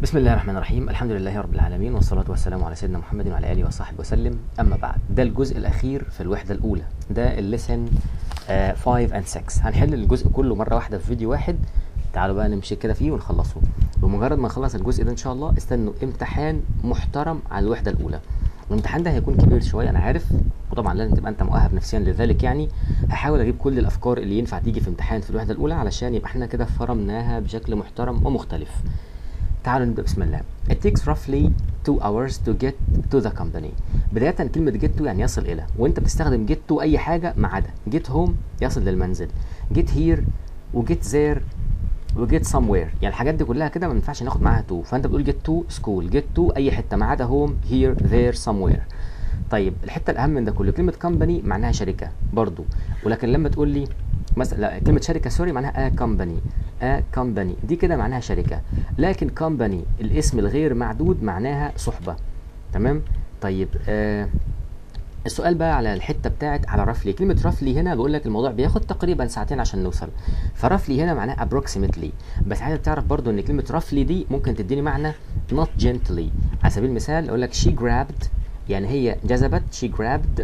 بسم الله الرحمن الرحيم الحمد لله رب العالمين والصلاة والسلام على سيدنا محمد وعلى آله وصحبه وسلم أما بعد ده الجزء الأخير في الوحدة الأولى ده الليسن 5 and 6 هنحل الجزء كله مرة واحدة في فيديو واحد تعالوا بقى نمشي كده فيه ونخلصه بمجرد ما نخلص الجزء ده إن شاء الله استنوا امتحان محترم على الوحدة الأولى الامتحان ده هيكون كبير شويه انا عارف وطبعا لازم تبقى انت مؤهب نفسيا لذلك يعني هحاول اجيب كل الافكار اللي ينفع تيجي في امتحان في الوحده الاولى علشان يبقى احنا كده فرمناها بشكل محترم ومختلف تعالوا نبدا بسم الله it takes roughly 2 hours to get to the company بدايه كلمه get to يعني يصل الى وانت بتستخدم get to اي حاجه ما عدا get home يصل للمنزل get here وget there وجيت somewhere يعني الحاجات دي كلها كده ما ينفعش ناخد معاها تو فانت بتقول جيت تو سكول جيت تو اي حته ما عدا هوم هير ذير somewhere طيب الحته الاهم من ده كله كلمه كومباني معناها شركه برضو ولكن لما تقول لي مثلا لا كلمه شركه سوري معناها ا كومباني ا كومباني دي كده معناها شركه لكن كومباني الاسم الغير معدود معناها صحبه تمام طيب آه السؤال بقى على الحته بتاعت على رفلي كلمه رفلي هنا بقول لك الموضوع بياخد تقريبا ساعتين عشان نوصل فرفلي هنا معناه approximately بس عايزك تعرف برضو ان كلمه رفلي دي ممكن تديني معنى not gently على سبيل المثال اقول لك she grabbed يعني هي جذبت she grabbed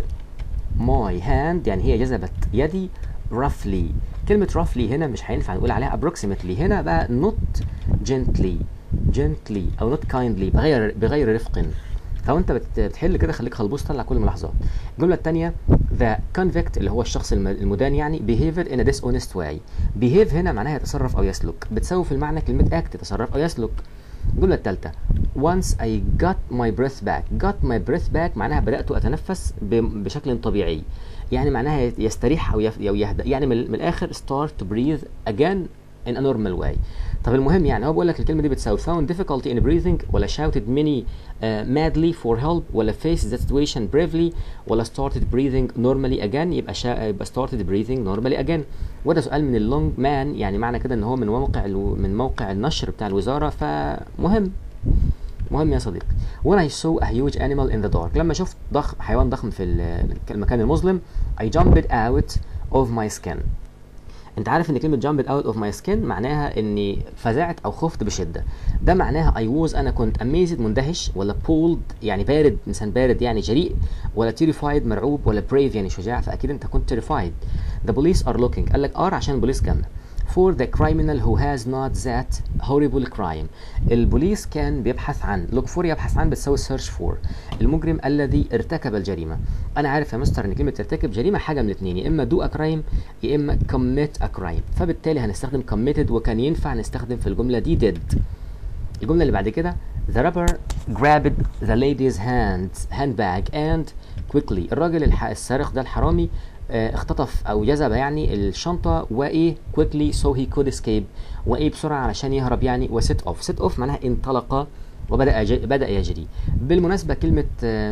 my hand يعني هي جذبت يدي roughly كلمه roughly هنا مش هينفع نقول عليها approximately هنا بقى not gently gently او not kindly بغير بغير رفق فلو انت بتحل كده خليك خلبوس طلع كل الملاحظات الجمله الثانيه the convict اللي هو الشخص المدان يعني behaved in a dishonest way behave هنا معناها يتصرف او يسلك بتساوي في المعنى كلمه act يتصرف او يسلك الجمله الثالثه once I got my breath back got my breath back معناها بدات اتنفس بشكل طبيعي يعني معناها يستريح او يهدأ يعني من الاخر start to breathe again in a normal way طب المهم يعني هو بيقول لك الكلمه دي بتساوي found difficulty in breathing ولا shouted many uh, madly for help ولا faced the situation bravely ولا started breathing normally again يبقى شا... يبقى started breathing normally again وده سؤال من اللونج مان يعني معنى كده ان هو من موقع الو... من موقع النشر بتاع الوزاره فمهم مهم يا صديقي when I saw a huge animal in the dark لما شفت ضخم حيوان ضخم في المكان المظلم I jumped out of my skin انت عارف ان كلمه jumped out of my skin معناها اني فزعت او خفت بشده ده معناها I was انا كنت amazed مندهش ولا pulled يعني بارد انسان بارد يعني جريء ولا terrified مرعوب ولا brave يعني شجاع فاكيد انت كنت terrified the police are looking قال لك are عشان البوليس جنب for the criminal who has not that horrible crime البوليس كان بيبحث عن look for يبحث عن بتساوي search for المجرم الذي ارتكب الجريمه انا عارف يا مستر ان كلمه ارتكب جريمه حاجه من الاثنين يا اما do a crime يا اما commit a crime فبالتالي هنستخدم committed وكان ينفع نستخدم في الجمله دي did الجمله اللي بعد كده the robber grabbed the lady's hand handbag and quickly الراجل الح... السارق ده الحرامي اختطف او جذب يعني الشنطه وايه quickly so he could escape وايه بسرعه علشان يهرب يعني وسيت اوف سيت اوف معناها انطلق وبدا جي بدا يجري بالمناسبه كلمه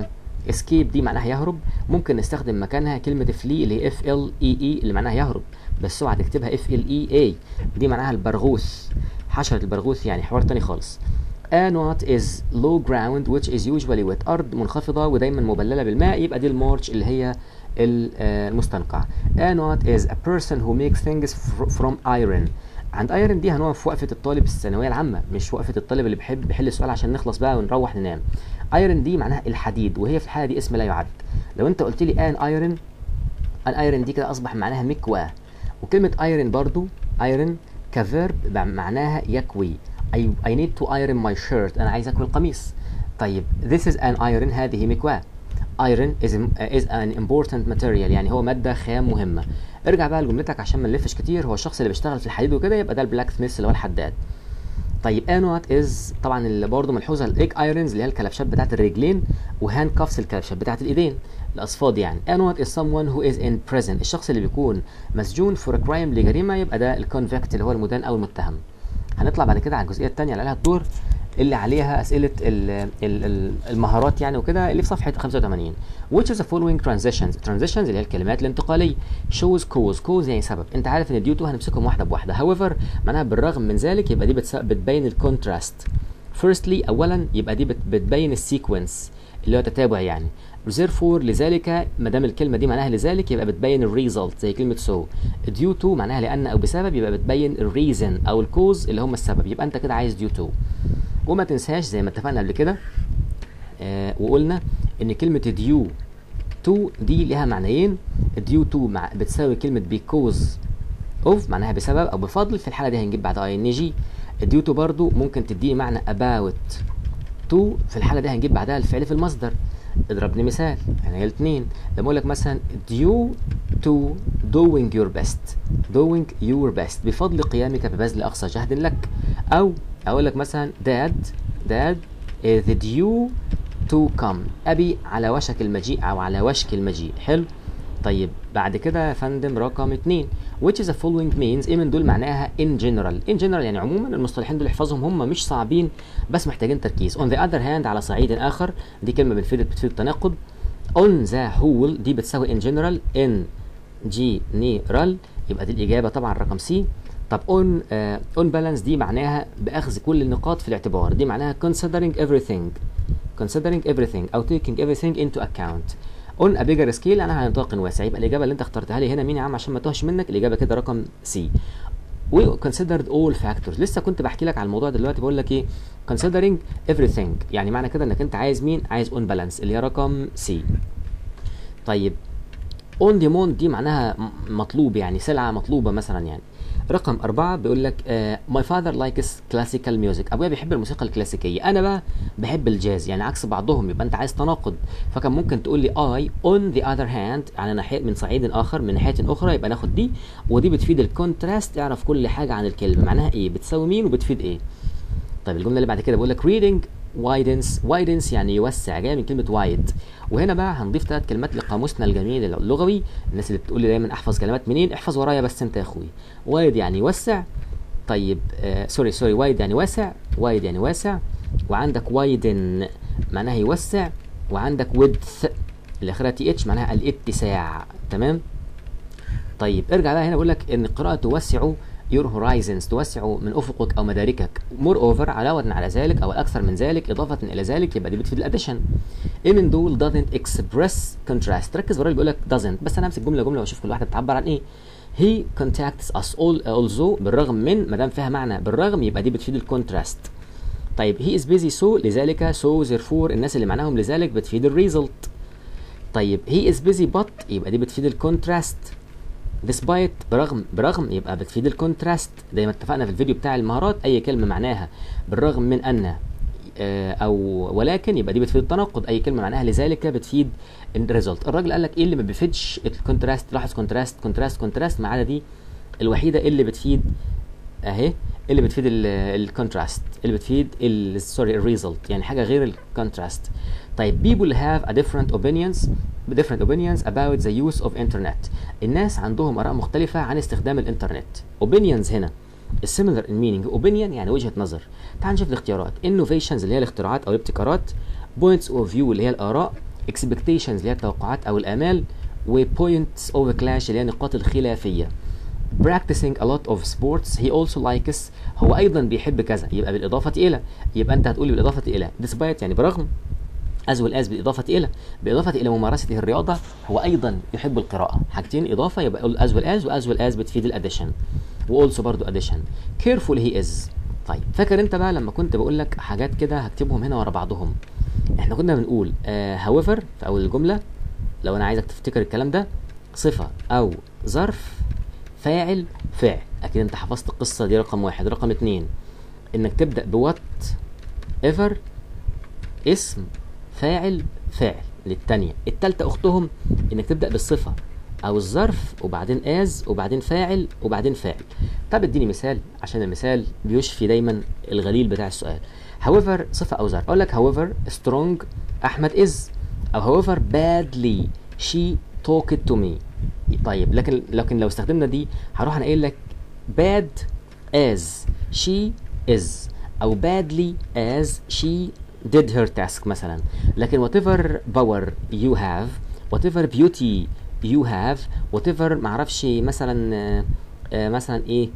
اسكيب دي معناها يهرب ممكن نستخدم مكانها كلمه فلي اللي هي اف ال اي اي اللي معناها يهرب بس اوعى تكتبها اف ال اي اي دي معناها البرغوث حشره البرغوث يعني حوار تاني خالص A not is low ground which is usually wet أرض منخفضة ودايما مبللة بالماء يبقى دي المارش اللي هي المستنقع A not is a person who makes things from iron عند ايرون دي هنقف في وقفه الطالب الثانويه العامه مش وقفه الطالب اللي بيحب بيحل السؤال عشان نخلص بقى ونروح ننام ايرون دي معناها الحديد وهي في الحاله دي اسم لا يعد لو انت قلت لي ان ايرون الايرون دي كده اصبح معناها مكواه وكلمه ايرون برضو ايرون كفيرب معناها يكوي I, I need to iron my shirt انا عايز اكوي القميص طيب this is an iron هذه مكواه iron is, is an important material يعني هو ماده خام مهمه ارجع بقى لجملتك عشان ما نلفش كتير هو الشخص اللي بيشتغل في الحديد وكده يبقى ده البلاك سميث اللي هو الحداد طيب انوات از طبعا اللي برضه ملحوظه الايج ايرونز اللي هي الكلبشات بتاعت الرجلين وهاند كافس الكلبشات بتاعت الايدين الاصفاد يعني انوات از someone who is in prison الشخص اللي بيكون مسجون فور كرايم لجريمه يبقى ده الكونفكت اللي هو المدان او المتهم هنطلع بعد كده على الجزئيه الثانيه اللي عليها الدور اللي عليها اسئله ال ال المهارات يعني وكده اللي في صفحه 85 which is the following transitions transitions اللي هي الكلمات الانتقاليه shows cause cause يعني سبب انت عارف ان ديو تو هنمسكهم واحده بواحده however معناها بالرغم من ذلك يبقى دي بتبين الكونتراست firstly اولا يبقى دي بتبين السيكونس اللي هو تتابع يعني therefore لذلك ما دام الكلمه دي معناها لذلك يبقى بتبين الريزلت زي كلمه so due to معناها لان او بسبب يبقى بتبين الريزن او الكوز اللي هم السبب يبقى انت كده عايز due to وما تنساش زي ما اتفقنا قبل كده آه وقلنا ان كلمه ديو تو دي ليها معنيين ديو تو مع بتساوي كلمه بيكوز اوف معناها بسبب او بفضل في الحاله دي هنجيب بعدها اي ان جي الديو تو برضو ممكن تديني معنى about تو في الحاله دي هنجيب بعدها الفعل في المصدر اضرب لي مثال يعني هي الاثنين لما اقول لك مثلا due to doing your best doing your best بفضل قيامك ببذل اقصى جهد لك او اقول لك مثلا dad dad is due to come ابي على وشك المجيء او على وشك المجيء حلو طيب بعد كده يا فندم رقم اتنين which is the following means ايه من دول معناها in general in general يعني عموما المصطلحين دول احفظهم هم مش صعبين بس محتاجين تركيز on the other hand على صعيد اخر دي كلمه بتفيد بتفيد التناقض on the whole دي بتساوي in general in general يبقى دي الاجابه طبعا رقم سي طب اون اون بالانس دي معناها باخذ كل النقاط في الاعتبار دي معناها considering everything considering everything او taking everything into account اون ا بيجر سكيل انا على نطاق واسع يبقى الاجابه اللي انت اخترتها لي هنا مين يا عم عشان ما توهش منك الاجابه كده رقم سي we considered all factors لسه كنت بحكي لك على الموضوع دلوقتي بقول لك ايه considering everything يعني معنى كده انك انت عايز مين عايز اون بالانس اللي هي رقم سي طيب اون ديموند دي معناها مطلوب يعني سلعه مطلوبه مثلا يعني رقم أربعة بيقول لك ماي فاذر لايكس كلاسيكال ميوزك أبويا بيحب الموسيقى الكلاسيكية أنا بقى بحب الجاز يعني عكس بعضهم يبقى أنت عايز تناقض فكان ممكن تقول لي I on the other hand على ناحية من صعيد آخر من ناحية أخرى يبقى ناخد دي ودي بتفيد الكونتراست تعرف كل حاجة عن الكلمة معناها إيه بتساوي مين وبتفيد إيه طيب الجملة اللي بعد كده بيقول لك reading وايدنس وايدنس يعني يوسع جاي من كلمه وايد وهنا بقى هنضيف ثلاث كلمات لقاموسنا الجميل اللغوي الناس اللي بتقول لي دايما احفظ كلمات منين احفظ ورايا بس انت يا اخوي وايد يعني يوسع طيب آه سوري سوري وايد يعني واسع وايد يعني واسع وعندك وايدن معناها يوسع وعندك width اللي اخرها تي اتش معناها الاتساع تمام طيب ارجع بقى هنا بقول لك ان القراءه توسع your horizons توسع من افقك او مداركك مور اوفر علاوه على ذلك او اكثر من ذلك اضافه الى ذلك يبقى دي بتفيد الاديشن ايه من دول doesn't express contrast ركز ورايا بيقول لك doesn't بس انا امسك جمله جمله واشوف كل واحده بتعبر عن ايه he contacts us all also بالرغم من ما دام فيها معنى بالرغم يبقى دي بتفيد الكونتراست طيب he is busy so لذلك so therefore الناس اللي معناهم لذلك بتفيد الريزلت طيب he is busy but يبقى دي بتفيد الكونتراست despite برغم برغم يبقى بتفيد الكونتراست زي ما اتفقنا في الفيديو بتاع المهارات اي كلمه معناها بالرغم من ان او ولكن يبقى دي بتفيد التناقض اي كلمه معناها لذلك بتفيد الريزلت الراجل قال لك ايه اللي ما بيفيدش الكونتراست لاحظ كونتراست كونتراست كونتراست ما عدا دي الوحيده اللي بتفيد اهي اللي بتفيد الكونتراست اللي بتفيد سوري الريزلت يعني حاجه غير الكونتراست طيب people have a different opinions different opinions about the use of internet الناس عندهم اراء مختلفه عن استخدام الانترنت opinions هنا similar in meaning opinion يعني وجهه نظر تعال نشوف الاختيارات innovations اللي هي الاختراعات او الابتكارات points of view اللي هي الاراء expectations اللي هي التوقعات او الامال و points of clash اللي هي نقاط الخلافيه practicing a lot of sports he also likes هو ايضا بيحب كذا يبقى بالاضافه الى يبقى انت هتقولي بالاضافه الى despite يعني برغم as well as بالإضافة إلى بالإضافة إلى ممارسته الرياضة هو أيضا يحب القراءة حاجتين إضافة يبقى as well as و as well as بتفيد الأديشن وأولسو برضو أديشن careful he is طيب فاكر أنت بقى لما كنت بقول لك حاجات كده هكتبهم هنا ورا بعضهم احنا كنا بنقول uh, however في أول الجملة لو أنا عايزك تفتكر الكلام ده صفة أو ظرف فاعل فعل أكيد أنت حفظت القصة دي رقم واحد رقم اتنين إنك تبدأ بوات ايفر اسم فاعل فاعل للتانية التالتة أختهم إنك تبدأ بالصفة أو الظرف وبعدين از وبعدين فاعل وبعدين فاعل طب اديني مثال عشان المثال بيشفي دايما الغليل بتاع السؤال however صفة أو ظرف أقول لك however strong أحمد is أو however badly she talked to me طيب لكن لكن لو استخدمنا دي هروح أنا قايل لك bad as she is أو badly as she did her task مثلا لكن whatever power you have whatever beauty you have whatever معرفش مثلا آه آه مثلا ايه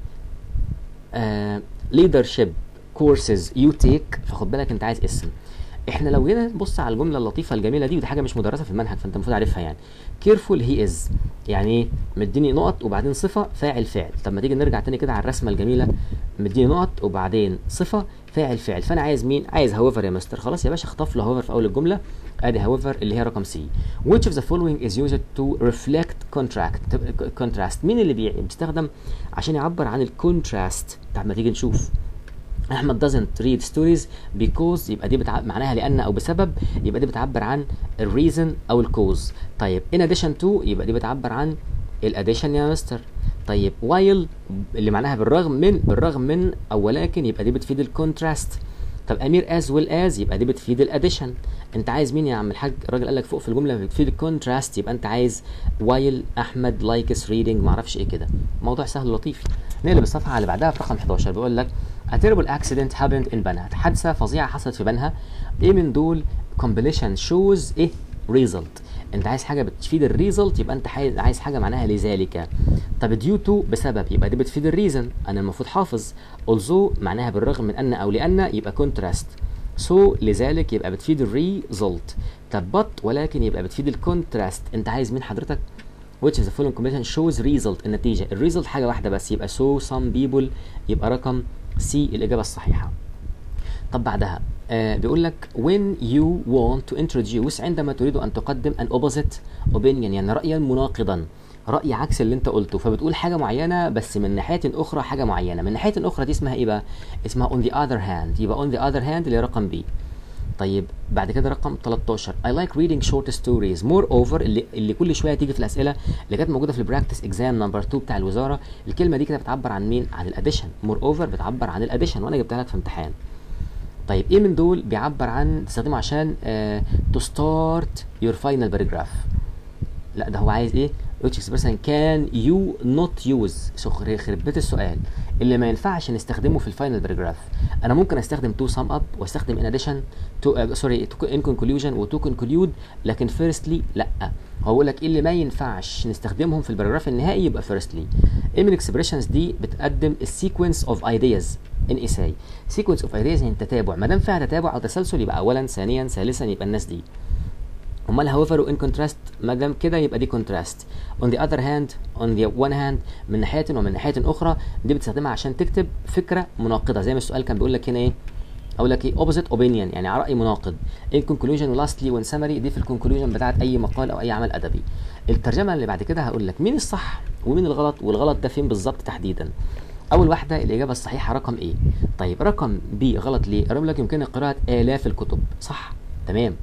آه leadership courses you take فخد بالك انت عايز اسم احنا لو جينا نبص على الجمله اللطيفه الجميله دي ودي حاجه مش مدرسه في المنهج فانت المفروض عارفها يعني careful he is يعني ايه مديني نقط وبعدين صفه فاعل فعل طب ما تيجي نرجع تاني كده على الرسمه الجميله مديني نقط وبعدين صفه فاعل فعل فانا عايز مين عايز هاويفر يا مستر خلاص يا باشا اخطف له هاويفر في اول الجمله ادي هاويفر اللي هي رقم سي which of the following is used to reflect contract contrast مين اللي بي- بيستخدم عشان يعبر عن الكونتراست طب ما تيجي نشوف احمد doesn't read stories because يبقى دي بتع... معناها لان او بسبب يبقى دي بتعبر عن الريزن او الكوز طيب in addition to يبقى دي بتعبر عن الاديشن يا مستر طيب while اللي معناها بالرغم من بالرغم من او ولكن يبقى دي بتفيد الكونتراست طب امير as well as يبقى دي بتفيد الاديشن انت عايز مين يا عم الحاج الراجل قال لك فوق في الجمله بتفيد الكونتراست يبقى انت عايز while احمد likes reading معرفش ايه كده موضوع سهل لطيف نقلب الصفحه على اللي بعدها في رقم 11 بيقول لك A terrible accident happened in بنها حادثه فظيعه حصلت في بنها ايه من دول combination shows ايه result انت عايز حاجه بتفيد الريزلت يبقى انت عايز عايز حاجه معناها لذلك طب ديو تو بسبب يبقى دي بتفيد الريزن انا المفروض حافظ although معناها بالرغم من ان او لان يبقى كونتراست سو so, لذلك يبقى بتفيد الريزلت طب but ولكن يبقى بتفيد الكونتراست انت عايز مين حضرتك which of the following combination shows result النتيجه الريزلت حاجه واحده بس يبقى so some people يبقى رقم سي الاجابه الصحيحه طب بعدها آه بيقول لك when you want to introduce عندما تريد ان تقدم an opposite opinion يعني رايا مناقضا راي عكس اللي انت قلته فبتقول حاجه معينه بس من ناحيه اخرى حاجه معينه من ناحيه اخرى دي اسمها ايه بقى اسمها on the other hand يبقى on the other hand اللي هي رقم بي طيب بعد كده رقم 13 I like reading short stories moreover اللي اللي كل شويه تيجي في الاسئله اللي كانت موجوده في البراكتس اكزام نمبر 2 بتاع الوزاره الكلمه دي كده بتعبر عن مين عن الاديشن moreover بتعبر عن الاديشن وانا جبتها لك في امتحان طيب ايه من دول بيعبر عن تستخدمه عشان تو ستارت يور فاينل باراجراف لا ده هو عايز ايه which expression can you not use يخرب بيت السؤال اللي ما ينفعش نستخدمه في الفاينل باراجراف انا ممكن استخدم to sum up واستخدم in addition to uh, sorry to in conclusion و to conclude لكن firstly لا هو بيقول لك ايه اللي ما ينفعش نستخدمهم في الباراجراف النهائي يبقى firstly ايه من الاكسبريشنز دي بتقدم السيكونس اوف ايدياز ان ايساي سيكونس اوف ايدياز يعني تتابع ما دام فيها تتابع او تسلسل يبقى اولا ثانيا ثالثا يبقى الناس دي امال however وان كونتراست ما دام كده يبقى دي كونتراست on the other hand on the one hand من ناحيه ومن ناحيه اخرى دي بتستخدمها عشان تكتب فكره مناقضه زي ما السؤال كان بيقول لك هنا ايه اقول لك ايه opposite opinion يعني راي مناقض in conclusion lastly when summary دي في الكونكلوجن بتاعت اي مقال او اي عمل ادبي الترجمه اللي بعد كده هقول لك مين الصح ومين الغلط والغلط ده فين بالظبط تحديدا اول واحده الاجابه الصحيحه رقم ايه طيب رقم بي غلط ليه اقول لك يمكن قراءه الاف الكتب صح تمام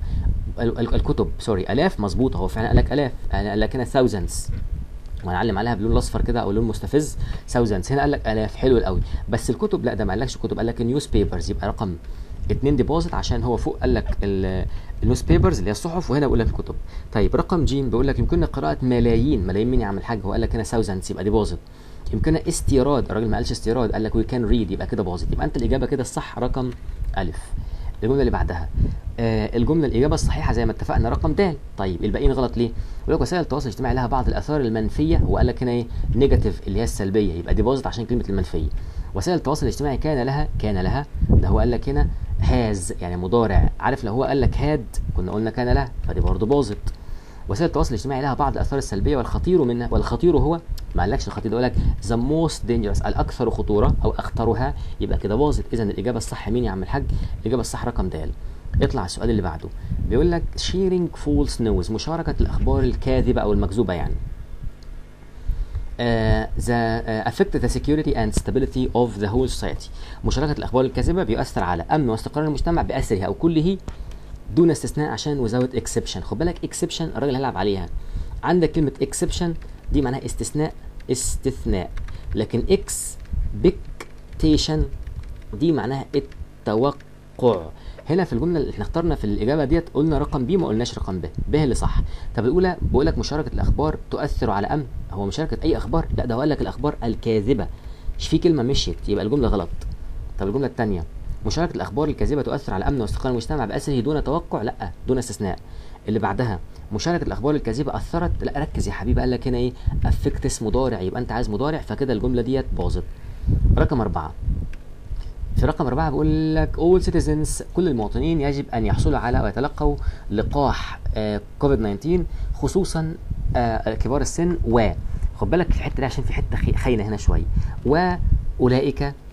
الكتب سوري الاف مظبوط هو فعلا قال لك الاف قال لك هنا thousands وهنعلم عليها باللون الاصفر كده او لون مستفز thousands هنا قال لك الاف حلو قوي بس الكتب لا ده ما قالكش كتب قال لك نيوز بيبرز يبقى رقم اتنين ديبوزيت عشان هو فوق قال لك النيوز بيبرز اللي هي الصحف وهنا بيقول لك الكتب طيب رقم جيم بيقول لك يمكن قراءه ملايين ملايين مين يا عم الحاج هو قال لك هنا thousands يبقى ديبوزيت يمكننا استيراد الراجل ما قالش استيراد قال لك وي كان ريد يبقى كده باظت يبقى انت الاجابه كده الصح رقم الف الجمله اللي بعدها آه الجمله الاجابه الصحيحه زي ما اتفقنا رقم د طيب الباقيين غلط ليه يقول لك وسائل التواصل الاجتماعي لها بعض الاثار المنفيه وقال لك هنا ايه نيجاتيف اللي هي السلبيه يبقى دي باظت عشان كلمه المنفيه وسائل التواصل الاجتماعي كان لها كان لها ده هو قال لك هنا هاز يعني مضارع عارف لو هو قال لك هاد كنا قلنا كان لها فدي برضه باظت وسائل التواصل الاجتماعي لها بعض الاثار السلبيه والخطير منها والخطير هو ما قالكش الخطير ده يقول لك ذا موست دينجرس الاكثر خطوره او اخطرها يبقى كده باظت اذا الاجابه الصح مين يا عم الحاج الاجابه الصح رقم د اطلع السؤال اللي بعده بيقول لك sharing false news مشاركه الاخبار الكاذبه او المكذوبه يعني uh, the uh, affect the security and stability of the whole society مشاركه الاخبار الكاذبه بيؤثر على امن واستقرار المجتمع باسره او كله دون استثناء عشان وزاوت اكسبشن خد بالك اكسبشن الراجل هيلعب عليها عندك كلمه اكسبشن دي معناها استثناء استثناء لكن اكس بيكتيشن دي معناها التوقع هنا في الجمله اللي احنا اخترنا في الاجابه ديت قلنا رقم بي ما قلناش رقم ب ب اللي صح طب الاولى بقول لك مشاركه الاخبار تؤثر على امن هو مشاركه اي اخبار لا ده هو قال لك الاخبار الكاذبه مش في كلمه مشيت يبقى الجمله غلط طب الجمله الثانيه مشاركه الاخبار الكاذبه تؤثر على امن واستقرار المجتمع باسره دون توقع لا دون استثناء اللي بعدها مشاركه الاخبار الكاذبه اثرت لا ركز يا حبيبي قال لك هنا ايه افكتس مضارع يبقى انت عايز مضارع فكده الجمله ديت باظت رقم أربعة في رقم أربعة بيقول لك all citizens كل المواطنين يجب أن يحصلوا على ويتلقوا لقاح كوفيد 19 خصوصا آه كبار السن و خد بالك في الحتة دي عشان في حتة خاينة هنا شوية وأولئك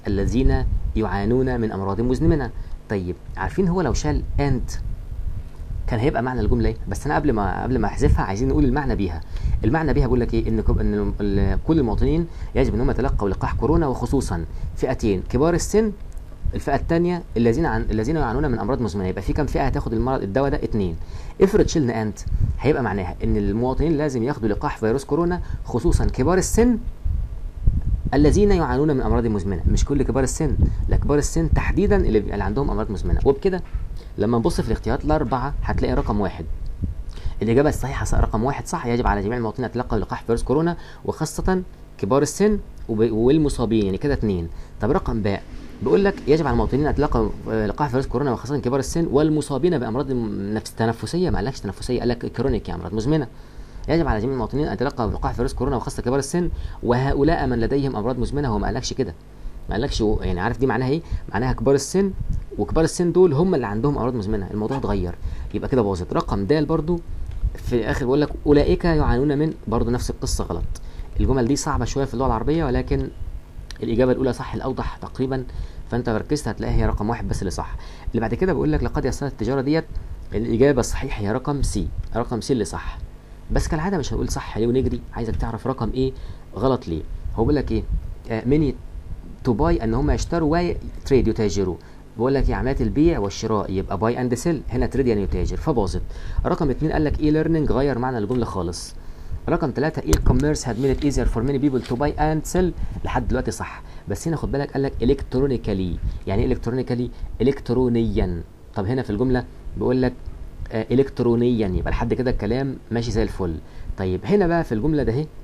الذين يعانون من امراض مزمنه طيب عارفين هو لو شال and كان هيبقى معنى الجمله ايه بس انا قبل ما قبل ما احذفها عايزين نقول المعنى بيها المعنى بيها بيقول لك ايه ان كب- ان ال- كل المواطنين يجب ان هم يتلقوا لقاح كورونا وخصوصا فئتين كبار السن الفئه الثانيه الذين عن الذين يعانون من امراض مزمنه يبقى في كام فئه هتاخد المرض الدواء ده اثنين افرض شلنا انت هيبقى معناها ان المواطنين لازم ياخدوا لقاح فيروس كورونا خصوصا كبار السن الذين يعانون من امراض مزمنه مش كل كبار السن لا كبار السن تحديدا اللي, اللي عندهم امراض مزمنه وبكده لما نبص في الاختيارات الاربعه هتلاقي رقم واحد الاجابه الصحيحه صح- رقم واحد صح يجب على جميع المواطنين يتلقوا لقاح فيروس كورونا وخاصه كبار السن وب- والمصابين يعني كده اثنين طب رقم باء بيقول لك يجب على المواطنين ان يتلقوا آه، لقاح فيروس كورونا وخاصه كبار السن والمصابين بامراض م- نفس تنفسيه ما قالكش تنفسيه قال لك كرونيك يعني امراض مزمنه يجب على جميع المواطنين ان يتلقوا لقاح فيروس كورونا وخاصه كبار السن وهؤلاء من لديهم امراض مزمنه هو ما قالكش كده ما قالكش و- يعني عارف دي معناها ايه معناها كبار السن وكبار السن دول هم اللي عندهم امراض مزمنه الموضوع اتغير يبقى كده باظت رقم د برضو في الاخر بيقول لك اولئك يعانون من برضو نفس القصه غلط الجمل دي صعبه شويه في اللغه العربيه ولكن الاجابه الاولى صح الاوضح تقريبا فانت لو ركزت هتلاقي هي رقم واحد بس اللي صح اللي بعد كده بيقول لك لقد يسرت التجاره ديت الاجابه الصحيحه هي رقم سي رقم سي اللي صح بس كالعاده مش هنقول صح ليه ونجري عايزك تعرف رقم ايه غلط ليه هو بيقول لك ايه ميني تو باي ان هم يشتروا وتريد يتاجروا بقول لك يا عمليات البيع والشراء يبقى باي اند سيل هنا تريد يعني يتاجر فباظت رقم اتنين قال لك اي ليرنينج غير معنى الجمله خالص رقم ثلاثة اي كوميرس هاد ميد ايزير فور ماني بيبل تو باي اند سيل لحد دلوقتي صح بس هنا خد بالك قال لك الكترونيكالي يعني ايه الكترونيكالي الكترونيا طب هنا في الجمله بيقول لك آه الكترونيا يبقى لحد كده الكلام ماشي زي الفل طيب هنا بقى في الجمله ده اهي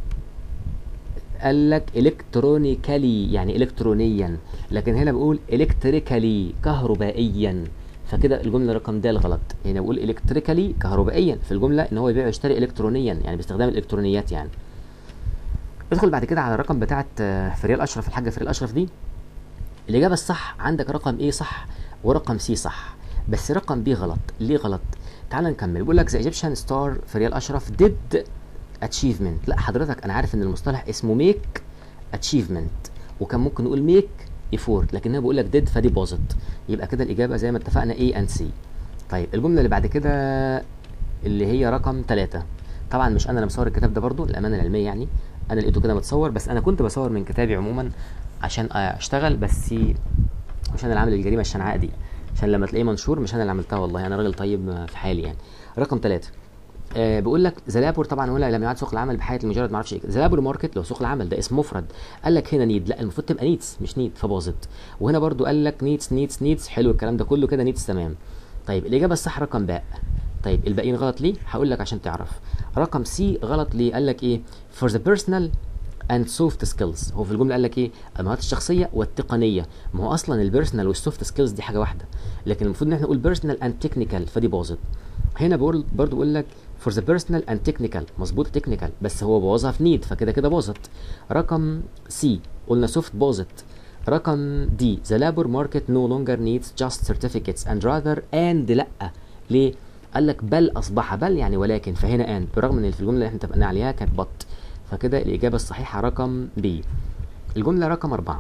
قال لك الكترونيكالي يعني الكترونيا لكن هنا بقول الكتريكالي كهربائيا فكده الجمله رقم د غلط هنا بقول الكتريكالي كهربائيا في الجمله ان هو يبيع ويشتري الكترونيا يعني باستخدام الالكترونيات يعني ادخل بعد كده على الرقم بتاعه آه، فريال اشرف الحاجه فريال اشرف دي الاجابه الصح عندك رقم ايه صح ورقم سي صح بس رقم بي غلط ليه غلط تعال نكمل بيقول لك ذا ايجيبشن ستار فريال اشرف ديد اتشيفمنت لا حضرتك انا عارف ان المصطلح اسمه ميك اتشيفمنت وكان ممكن نقول ميك ايفورت لكن هو بيقول لك ديد فدي باظت يبقى كده الاجابه زي ما اتفقنا اي اند سي طيب الجمله اللي بعد كده اللي هي رقم ثلاثة طبعا مش انا اللي مصور الكتاب ده برضو الامانه العلميه يعني انا لقيته كده متصور بس انا كنت بصور من كتابي عموما عشان اشتغل بس مش انا اللي عامل الجريمه الشنعاء دي عشان لما تلاقيه منشور مش انا اللي عملتها والله انا راجل طيب في حالي يعني رقم ثلاثة آه بيقول لك زلابور طبعا هو لم يعد سوق العمل بحياه المجرد ما اعرفش ايه زلابور ماركت لو سوق العمل ده اسم مفرد قال لك هنا نيد لا المفروض تبقى نيدز مش نيد فباظت وهنا برضو قال لك نيدز نيدز نيدز حلو الكلام ده كله كده نيدز تمام طيب الاجابه الصح رقم باء طيب الباقيين غلط ليه هقول لك عشان تعرف رقم سي غلط ليه قال لك ايه for the personal and soft skills هو في الجمله قال لك ايه المهارات الشخصيه والتقنيه ما هو اصلا البيرسونال والسوفت سكيلز دي حاجه واحده لكن المفروض ان احنا نقول بيرسونال اند تكنيكال فدي باظت هنا بقول برضو بقول لك for the personal and technical مظبوط تكنيكال بس هو بوظها في نيد فكده كده باظت رقم سي قلنا سوفت باظت رقم دي the labor market no longer needs just certificates and rather and لا ليه قال لك بل اصبح بل يعني ولكن فهنا and برغم ان في الجمله اللي احنا اتفقنا عليها كانت بط فكده الاجابه الصحيحه رقم بي الجمله رقم أربعة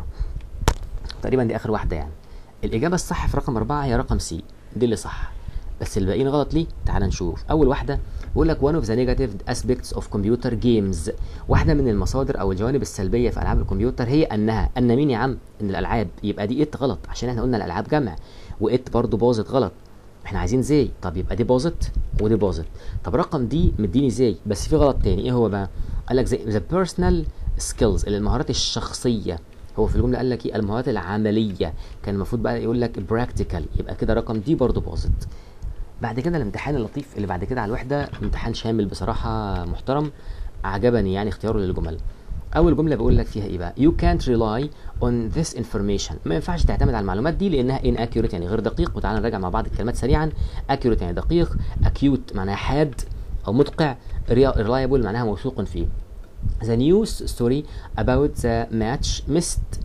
تقريبا دي اخر واحده يعني الاجابه الصح في رقم أربعة هي رقم سي دي اللي صح بس الباقيين غلط ليه تعال نشوف اول واحده بيقول لك one of the negative aspects of computer games واحده من المصادر او الجوانب السلبيه في العاب الكمبيوتر هي انها ان مين يا عم ان الالعاب يبقى دي ات غلط عشان احنا قلنا الالعاب جمع وات برضو باظت غلط احنا عايزين زي طب يبقى دي باظت ودي باظت طب رقم دي مديني زي بس في غلط تاني ايه هو بقى قال لك زي ذا بيرسونال سكيلز اللي المهارات الشخصيه هو في الجمله قال لك ايه المهارات العمليه كان المفروض بقى يقول لك براكتيكال يبقى كده رقم دي برضو باظت بعد كده الامتحان اللطيف اللي بعد كده على الوحده امتحان شامل بصراحه محترم عجبني يعني اختياره للجمل اول جمله بيقول لك فيها ايه بقى you can't rely on this information ما ينفعش تعتمد على المعلومات دي لانها inaccurate يعني غير دقيق وتعالى نراجع مع بعض الكلمات سريعا accurate يعني دقيق acute معناها حاد او متقع reliable معناها موثوق فيه the news story about the match missed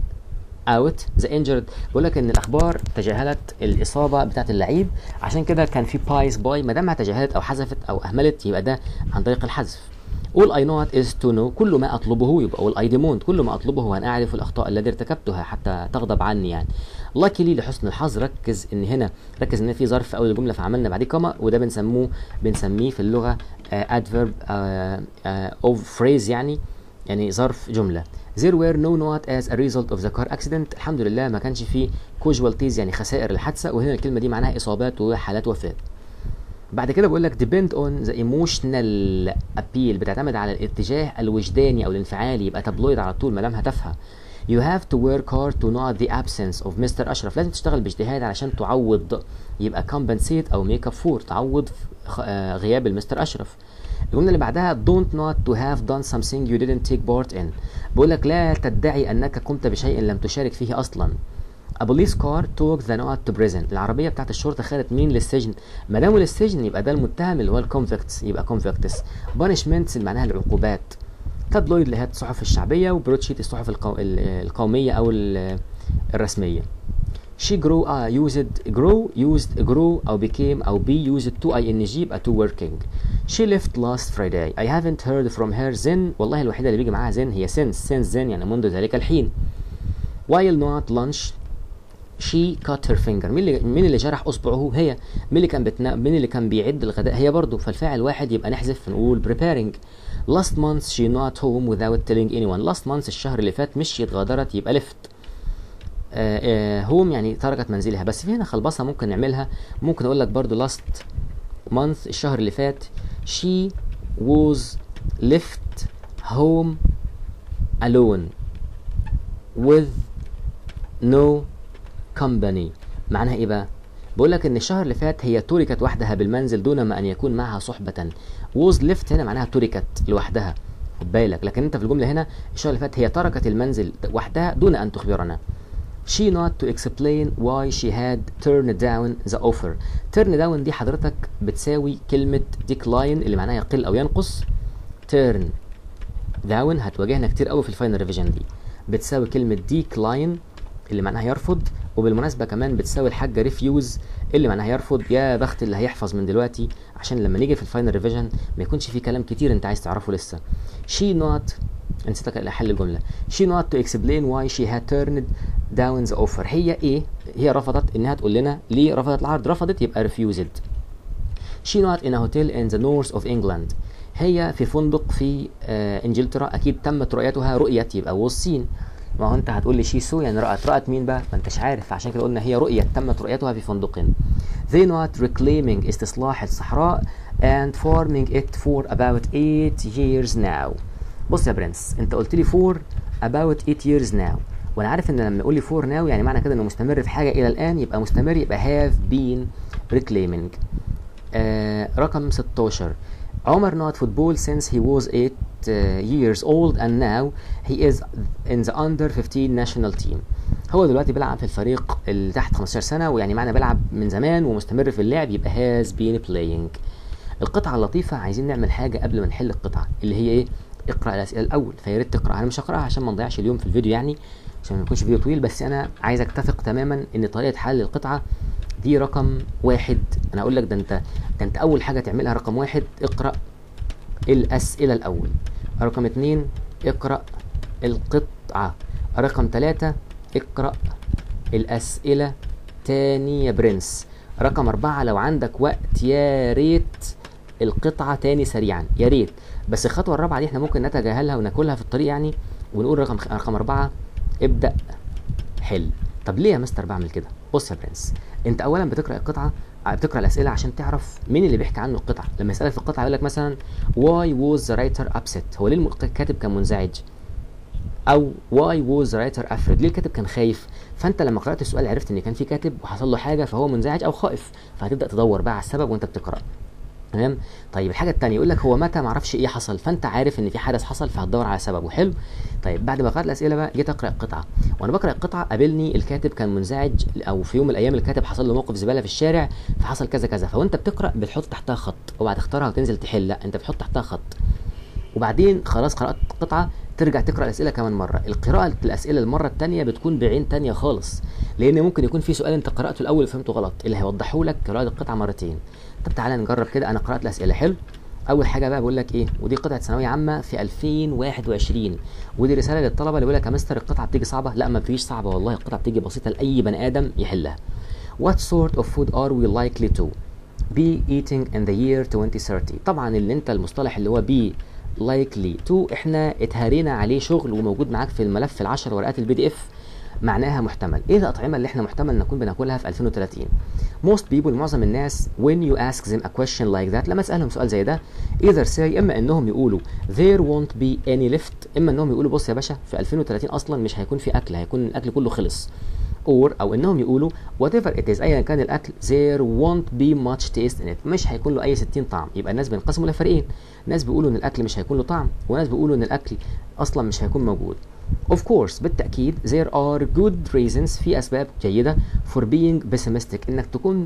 اوت ذا انجرد بيقول لك ان الاخبار تجاهلت الاصابه بتاعه اللعيب عشان كده كان في بايس باي ما دامها تجاهلت او حذفت او اهملت يبقى ده عن طريق الحذف all I know is to know كل ما اطلبه يبقى all I demand كل ما اطلبه هو ان اعرف الاخطاء التي ارتكبتها حتى تغضب عني يعني luckily لحسن الحظ ركز ان هنا ركز ان في ظرف في اول الجمله فعملنا بعديه كما وده بنسموه بنسميه في اللغه uh, adverb uh, uh, of phrase يعني يعني ظرف جمله there were no not as a result of the car accident الحمد لله ما كانش فيه casualties يعني خسائر الحادثه وهنا الكلمه دي معناها اصابات وحالات وفاه بعد كده بقول لك depend on the emotional appeal بتعتمد على الاتجاه الوجداني او الانفعالي يبقى تابلويد على طول ملامها تافهه You have to work hard to not the absence of Mr. أشرف لازم تشتغل باجتهاد علشان تعوض يبقى compensate أو make up for تعوض غياب المستر أشرف الجملة اللي بعدها don't not to have done something you didn't take part in بقول لك لا تدعي أنك قمت بشيء لم تشارك فيه أصلا A police car took the not to prison العربية بتاعت الشرطة خدت مين للسجن ما دام للسجن يبقى ده المتهم اللي هو الكونفكتس يبقى convicts punishments اللي معناها العقوبات تابلويد اللي هي الصحف الشعبية وبروتشيت الصحف القو... القومية أو الرسمية she grow uh, used grow used grow أو became أو be used to ing يبقى to working she left last Friday I haven't heard from her then والله الوحيدة اللي بيجي معاها then هي since since then يعني منذ ذلك الحين while not lunch she cut her finger مين اللي مين اللي جرح اصبعه هي مين اللي كان بتنا... مين اللي كان بيعد الغداء هي برضه فالفاعل واحد يبقى نحذف نقول preparing last month she not home without telling anyone last month الشهر اللي فات مشيت غادرت يبقى left هوم يعني تركت منزلها بس في هنا خلبصه ممكن نعملها ممكن اقول لك برضو last month الشهر اللي فات she was left home alone with no company معناها ايه بقى بقول لك ان الشهر اللي فات هي تركت وحدها بالمنزل دون ما ان يكون معها صحبه was left هنا معناها تركت لوحدها خد بالك لكن انت في الجمله هنا الشهر اللي فات هي تركت المنزل وحدها دون ان تخبرنا she not to explain why she had turned down the offer turn down دي حضرتك بتساوي كلمة decline اللي معناها يقل أو ينقص turn down هتواجهنا كتير قوي في الفاينل ريفيجن دي بتساوي كلمة decline اللي معناها يرفض وبالمناسبة كمان بتساوي الحاجة ريفيوز اللي معناها يرفض يا بخت اللي هيحفظ من دلوقتي عشان لما نيجي في الفاينل ريفيجن ما يكونش في كلام كتير انت عايز تعرفه لسه she not نسيتك حل الجملة she not to explain why she had turned down the offer هي ايه هي رفضت انها تقول لنا ليه رفضت العرض رفضت يبقى refused she not in a hotel in the north of England هي في فندق في آه انجلترا اكيد تمت رؤيتها رؤيت يبقى was seen ما هو انت هتقول لي شي سو يعني رأت رأت مين بقى ما انتش عارف عشان كده قلنا هي رؤية تمت رؤيتها في فندق they not reclaiming استصلاح الصحراء and farming it for about 8 years now بص يا برنس انت قلت لي for about 8 years now وانا عارف ان لما يقول لي for now يعني معنى كده انه مستمر في حاجه الى الان يبقى مستمر يبقى have been reclaiming آه رقم 16 عمر not football since he was 8 uh, years old and now he is in the under 15 national team هو دلوقتي بيلعب في الفريق اللي تحت 15 سنه ويعني معنى بيلعب من زمان ومستمر في اللعب يبقى has been playing القطعه اللطيفه عايزين نعمل حاجه قبل ما نحل القطعه اللي هي ايه اقرا الاسئله الاول فيا ريت تقرا انا مش هقراها عشان ما نضيعش اليوم في الفيديو يعني عشان ما يكونش فيديو طويل بس انا عايزك تثق تماما ان طريقه حل القطعه دي رقم واحد انا هقول لك ده انت ده انت اول حاجه تعملها رقم واحد اقرا الاسئله الاول رقم اتنين اقرا القطعه رقم ثلاثة اقرا الاسئله تاني يا برنس رقم أربعة لو عندك وقت يا ريت القطعة تاني سريعا يا ريت بس الخطوة الرابعة دي احنا ممكن نتجاهلها وناكلها في الطريق يعني ونقول رقم رقم أربعة ابدأ حل طب ليه يا مستر بعمل كده؟ بص يا برنس انت اولا بتقرا القطعه بتقرا الاسئله عشان تعرف مين اللي بيحكي عنه القطعه لما يسالك في القطعه يقول لك مثلا why was the writer upset هو ليه الكاتب كان منزعج او why was the writer afraid ليه الكاتب كان خايف فانت لما قرات السؤال عرفت ان كان في كاتب وحصل له حاجه فهو منزعج او خائف فهتبدا تدور بقى على السبب وانت بتقرا تمام طيب الحاجه الثانيه يقول لك هو متى ما اعرفش ايه حصل فانت عارف ان في حدث حصل فهتدور على سببه حلو طيب بعد ما قرات الاسئله بقى جيت اقرا القطعه وانا بقرا القطعه قابلني الكاتب كان منزعج او في يوم من الايام الكاتب حصل له موقف زباله في الشارع فحصل كذا كذا فوانت بتقرا بتحط تحتها خط اوعى تختارها وتنزل تحل لا انت بتحط تحتها خط وبعدين خلاص قرات القطعه ترجع تقرا الاسئله كمان مره القراءه الاسئله المره الثانيه بتكون بعين ثانيه خالص لان ممكن يكون في سؤال انت قراته الاول وفهمته غلط اللي هيوضحه لك قراءه القطعه مرتين طب تعالى نجرب كده انا قرات الاسئله حلو اول حاجه بقى بقول لك ايه ودي قطعه ثانويه عامه في 2021 ودي رساله للطلبه اللي بيقول لك يا مستر القطعه بتيجي صعبه لا ما فيش صعبه والله القطعه بتيجي بسيطه لاي بني ادم يحلها What sort of food are we likely to be eating in the year 2030 طبعا اللي انت المصطلح اللي هو be likely to احنا اتهرينا عليه شغل وموجود معاك في الملف العشر ورقات البي دي اف معناها محتمل ايه الاطعمه اللي احنا محتمل نكون بناكلها في 2030 most people معظم الناس when you ask them a question like that لما تسالهم سؤال زي ده either say اما انهم يقولوا there won't be any left اما انهم يقولوا بص يا باشا في 2030 اصلا مش هيكون في اكل هيكون الاكل كله خلص or او انهم يقولوا whatever it is ايا كان الاكل there won't be much taste in it مش هيكون له اي 60 طعم يبقى الناس بينقسموا لفريقين ناس بيقولوا ان الاكل مش هيكون له طعم وناس بيقولوا ان الاكل اصلا مش هيكون موجود Of course بالتأكيد there are good reasons في أسباب جيدة for being pessimistic إنك تكون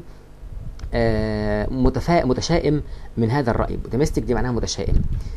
آه متفا... متشائم من هذا الرأي pessimistic دي معناها متشائم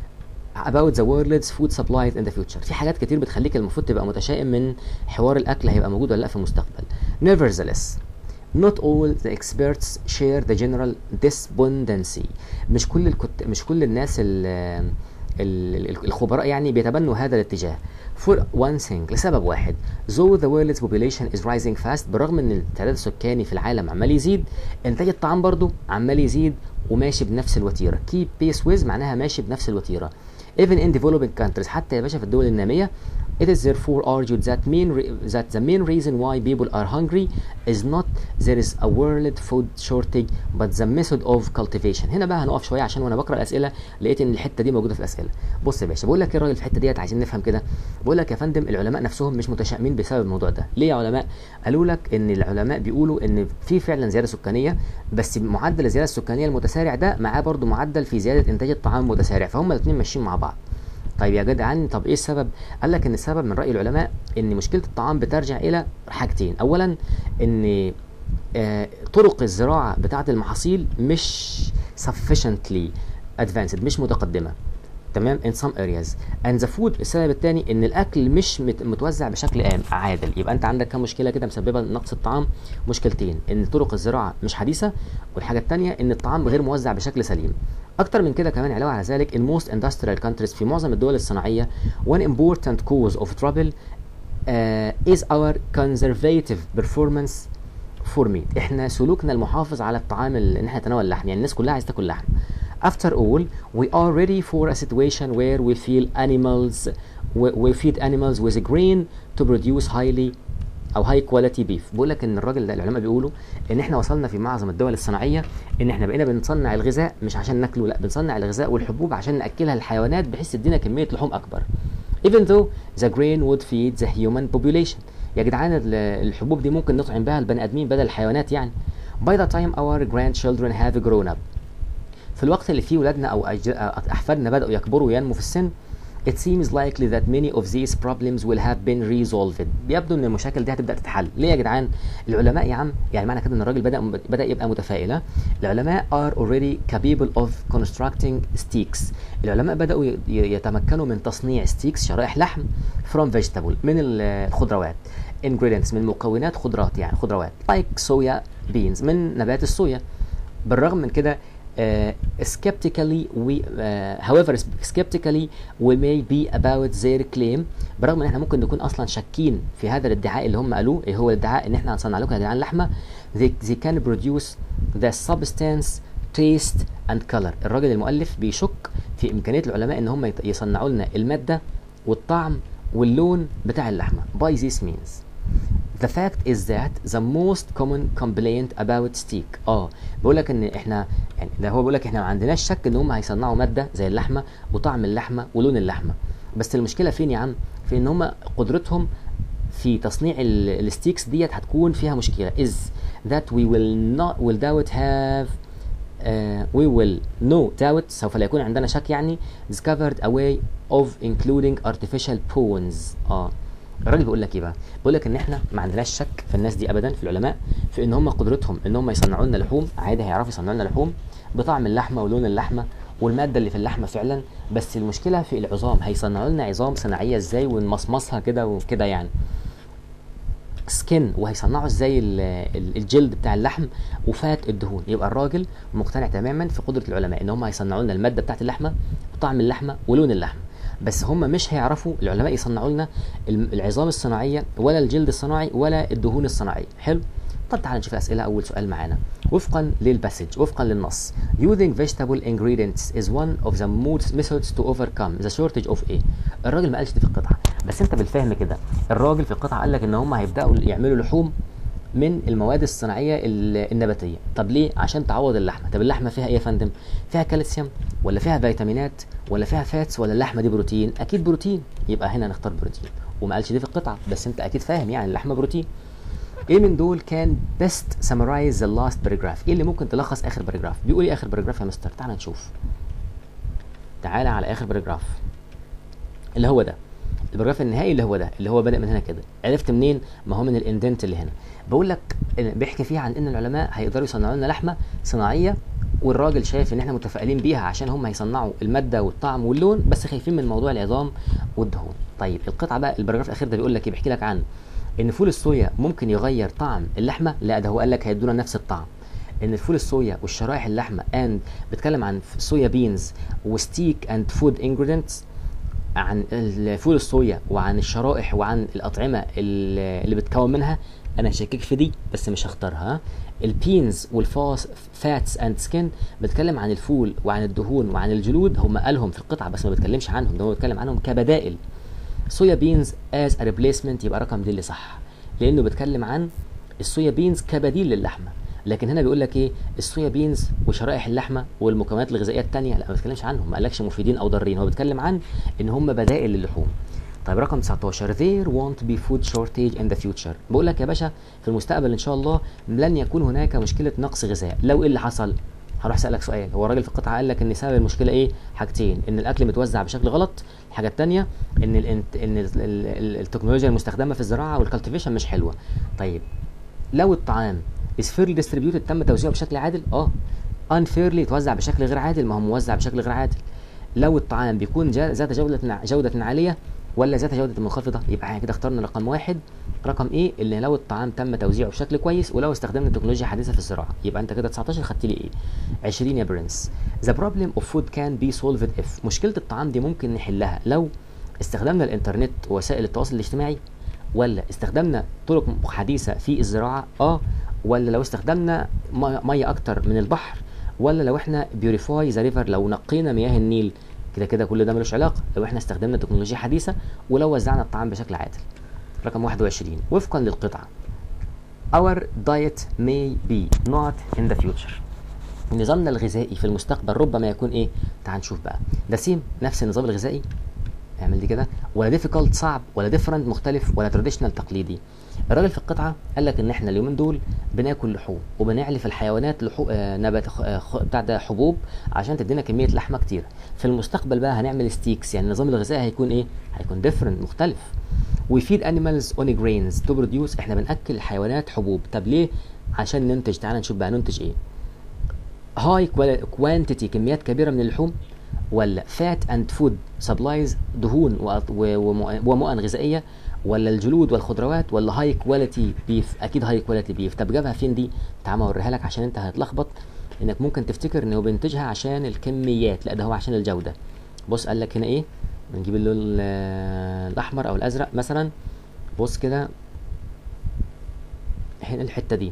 about the world's food supplies in the future في حاجات كتير بتخليك المفروض تبقى متشائم من حوار الأكل هيبقى موجود ولا لا في المستقبل nevertheless Not all the experts share the general despondency مش كل الكت... مش كل الناس ال... الخبراء يعني بيتبنوا هذا الاتجاه for one thing لسبب واحد though the world's population is rising fast بالرغم ان التعداد السكاني في العالم عمال يزيد انتاج الطعام برضو عمال يزيد وماشي بنفس الوتيره keep pace with معناها ماشي بنفس الوتيره even in developing countries حتى يا باشا في الدول الناميه It is therefore argued that main that the main reason why people are hungry is not there is a world food shortage but the method of cultivation. هنا بقى هنقف شويه عشان وانا بقرا الاسئله لقيت ان الحته دي موجوده في الاسئله. بص يا باشا بقول لك ايه الراجل في الحته ديت عايزين نفهم كده. بقول لك يا فندم العلماء نفسهم مش متشائمين بسبب الموضوع ده. ليه يا علماء؟ قالوا لك ان العلماء بيقولوا ان في فعلا زياده سكانيه بس معدل الزياده السكانيه المتسارع ده معاه برضو معدل في زياده انتاج الطعام متسارع فهم الاثنين ماشيين مع بعض. طيب يا جدعان طب ايه السبب؟ قال لك ان السبب من راي العلماء ان مشكله الطعام بترجع الى حاجتين، اولا ان آه طرق الزراعه بتاعه المحاصيل مش sufficiently advanced مش متقدمه. تمام in some areas and the food السبب الثاني ان الاكل مش مت متوزع بشكل عادل يبقى انت عندك كم مشكله كده مسببه نقص الطعام مشكلتين ان طرق الزراعه مش حديثه والحاجه الثانيه ان الطعام غير موزع بشكل سليم اكتر من كده كمان علاوه على ذلك in most industrial countries في معظم الدول الصناعيه one important cause of trouble uh, is our conservative performance for meat احنا سلوكنا المحافظ على الطعام ان احنا نتناول اللحم يعني الناس كلها عايزه تاكل لحم After all, we are ready for a situation where we feel animals, we, we feed animals with grain to produce highly او هاي كواليتي بيف بقول لك ان الراجل ده العلماء بيقولوا ان احنا وصلنا في معظم الدول الصناعيه ان احنا بقينا بنصنع الغذاء مش عشان ناكله لا بنصنع الغذاء والحبوب عشان ناكلها للحيوانات بحيث تدينا كميه لحوم اكبر even though the grain would feed the human population يا جدعان الحبوب دي ممكن نطعم بها البني ادمين بدل الحيوانات يعني by the time our grandchildren have grown up في الوقت اللي فيه ولادنا او احفادنا بداوا يكبروا وينموا في السن it seems likely that many of these problems will have been resolved بيبدو ان المشاكل دي هتبدا تتحل ليه يا جدعان العلماء يا عم يعني معنى كده ان الراجل بدا بدا يبقى متفائل العلماء are already capable of constructing steaks العلماء بداوا يتمكنوا من تصنيع ستيكس شرائح لحم from vegetable من الخضروات ingredients من مكونات خضرات يعني خضروات like soya beans من نبات الصويا بالرغم من كده Uh, skeptically we uh, however skeptically we may be about their claim برغم ان احنا ممكن نكون اصلا شاكين في هذا الادعاء اللي هم قالوه ايه هو الادعاء ان احنا هنصنع لكم يا جدعان لحمه they, they can produce the substance taste and color الراجل المؤلف بيشك في امكانيه العلماء ان هم يصنعوا لنا الماده والطعم واللون بتاع اللحمه by this means The fact is that the most common complaint about steak اه بيقول لك ان احنا يعني ده هو بيقول لك احنا ما عندناش شك ان هم هيصنعوا ماده زي اللحمه وطعم اللحمه ولون اللحمه بس المشكله فين يا عم في ان هم قدرتهم في تصنيع الستيكس ديت هتكون فيها مشكله is that we will not will doubt have uh, we will no doubt سوف لا يكون عندنا شك يعني discovered a way of including artificial bones اه الراجل بيقول لك ايه بقى؟ بيقول لك ان احنا ما عندناش شك في الناس دي ابدا في العلماء في ان هم قدرتهم ان هم يصنعوا لنا لحوم عادي هيعرفوا يصنعوا لنا لحوم بطعم اللحمه ولون اللحمه والماده اللي في اللحمه فعلا بس المشكله في العظام هيصنعوا لنا عظام صناعيه ازاي ونمصمصها كده وكده يعني سكين وهيصنعوا ازاي ال- ال- الجلد بتاع اللحم وفات الدهون يبقى الراجل مقتنع تماما في قدره العلماء ان هم هيصنعوا لنا الماده بتاعت اللحمه وطعم اللحمه ولون اللحمه بس هم مش هيعرفوا العلماء يصنعوا لنا الم- العظام الصناعيه ولا الجلد الصناعي ولا الدهون الصناعيه حلو طب تعال نشوف الاسئله اول سؤال معانا وفقا للباسج وفقا للنص using vegetable ingredients is one of the most methods to overcome the shortage of A الراجل ما قالش دي في القطعه بس انت بالفهم كده الراجل في القطعه قال لك ان هم هيبداوا يعملوا لحوم من المواد الصناعيه ال- النباتيه طب ليه عشان تعوض اللحمه طب اللحمه فيها ايه يا فندم فيها كالسيوم ولا فيها فيتامينات ولا فيها فاتس ولا اللحمه دي بروتين اكيد بروتين يبقى هنا نختار بروتين وما قالش دي في القطعه بس انت اكيد فاهم يعني اللحمه بروتين ايه من دول كان best summarize the last paragraph ايه اللي ممكن تلخص اخر باراجراف بيقول ايه اخر باراجراف يا مستر تعال نشوف تعالى على اخر باراجراف اللي هو ده الباراجراف النهائي اللي هو ده اللي هو بادئ من هنا كده عرفت منين ما هو من الاندنت اللي هنا بقول لك إن- بيحكي فيه عن ان العلماء هيقدروا يصنعوا لنا لحمه صناعيه والراجل شايف ان احنا متفائلين بيها عشان هم هيصنعوا الماده والطعم واللون بس خايفين من موضوع العظام والدهون طيب القطعه بقى الباراجراف الاخير ده بيقول لك ايه بيحكي لك عن ان فول الصويا ممكن يغير طعم اللحمه لا ده هو قال لك هيدونا نفس الطعم ان الفول الصويا والشرائح اللحمه اند بيتكلم عن صويا بينز وستيك اند فود انجريدينتس عن الفول الصويا وعن الشرائح وعن الاطعمه اللي اللي بتكون منها انا شاكك في دي بس مش هختارها البينز والفاس فاتس اند سكين بتكلم عن الفول وعن الدهون وعن الجلود هم قالهم في القطعه بس ما بتكلمش عنهم ده هو بيتكلم عنهم كبدائل صويا بينز از ا ريبليسمنت يبقى رقم دي اللي صح لانه بيتكلم عن الصويا بينز كبديل للحمه لكن هنا بيقول لك ايه الصويا بينز وشرائح اللحمه والمكونات الغذائيه الثانيه لا ما بيتكلمش عنهم ما قالكش مفيدين او ضارين هو بيتكلم عن ان هم بدائل للحوم طيب رقم 19 there won't be food shortage in the future بقول لك يا باشا في المستقبل ان شاء الله لن يكون هناك مشكله نقص غذاء لو ايه اللي حصل هروح اسالك سؤال هو الراجل في القطعه قال لك ان سبب المشكله ايه حاجتين ان الاكل متوزع بشكل غلط الحاجه الثانيه ان ال ان ال ال ال التكنولوجيا المستخدمه في الزراعه والكالتيفيشن مش حلوه طيب لو الطعام is fairly distributed تم توزيعه بشكل عادل اه unfairly يتوزع بشكل غير عادل ما هو موزع بشكل غير عادل لو الطعام بيكون جا- ذات جودة جودة عالية ولا ذات جودة منخفضة يبقى احنا كده اخترنا رقم واحد رقم ايه اللي لو الطعام تم توزيعه بشكل كويس ولو استخدمنا تكنولوجيا حديثة في الزراعة يبقى انت كده 19 خدت لي ايه 20 يا برنس The problem of food can be solved if مشكلة الطعام دي ممكن نحلها لو استخدمنا الانترنت ووسائل التواصل الاجتماعي ولا استخدمنا طرق حديثة في الزراعة اه ولا لو استخدمنا مي- مية اكتر من البحر ولا لو احنا بيوريفاي ذا ريفر لو نقينا مياه النيل كده كده كل ده ملوش علاقه لو احنا استخدمنا تكنولوجيا حديثه ولو وزعنا الطعام بشكل عادل رقم 21 وفقا للقطعه Our diet may be not in the future نظامنا الغذائي في المستقبل ربما يكون ايه تعال نشوف بقى ده سيم نفس النظام الغذائي اعمل دي كده ولا ديفيكولت صعب ولا ديفرنت مختلف ولا تراديشنال تقليدي الراجل في القطعه قال لك ان احنا اليومين دول بناكل لحوم وبنعلف الحيوانات لحوم آه نبات خ- آه خ- بتاع ده حبوب عشان تدينا كميه لحمه كتير في المستقبل بقى هنعمل ستيكس يعني النظام الغذائي هيكون ايه هيكون ديفرنت مختلف we feed animals on grains to produce احنا بناكل الحيوانات حبوب طب ليه عشان ننتج تعال نشوف بقى ننتج ايه هاي كوانتيتي كميات كبيره من اللحوم ولا فات اند فود سبلايز دهون وأط- و- ومؤ- ومؤن غذائيه ولا الجلود والخضروات ولا هاي كواليتي بيف اكيد هاي كواليتي بيف طب جابها فين دي تعال اوريها لك عشان انت هتلخبط انك ممكن تفتكر انه بينتجها عشان الكميات لا ده هو عشان الجوده بص قال لك هنا ايه بنجيب اللون ال- الاحمر او الازرق مثلا بص كده هنا الحته دي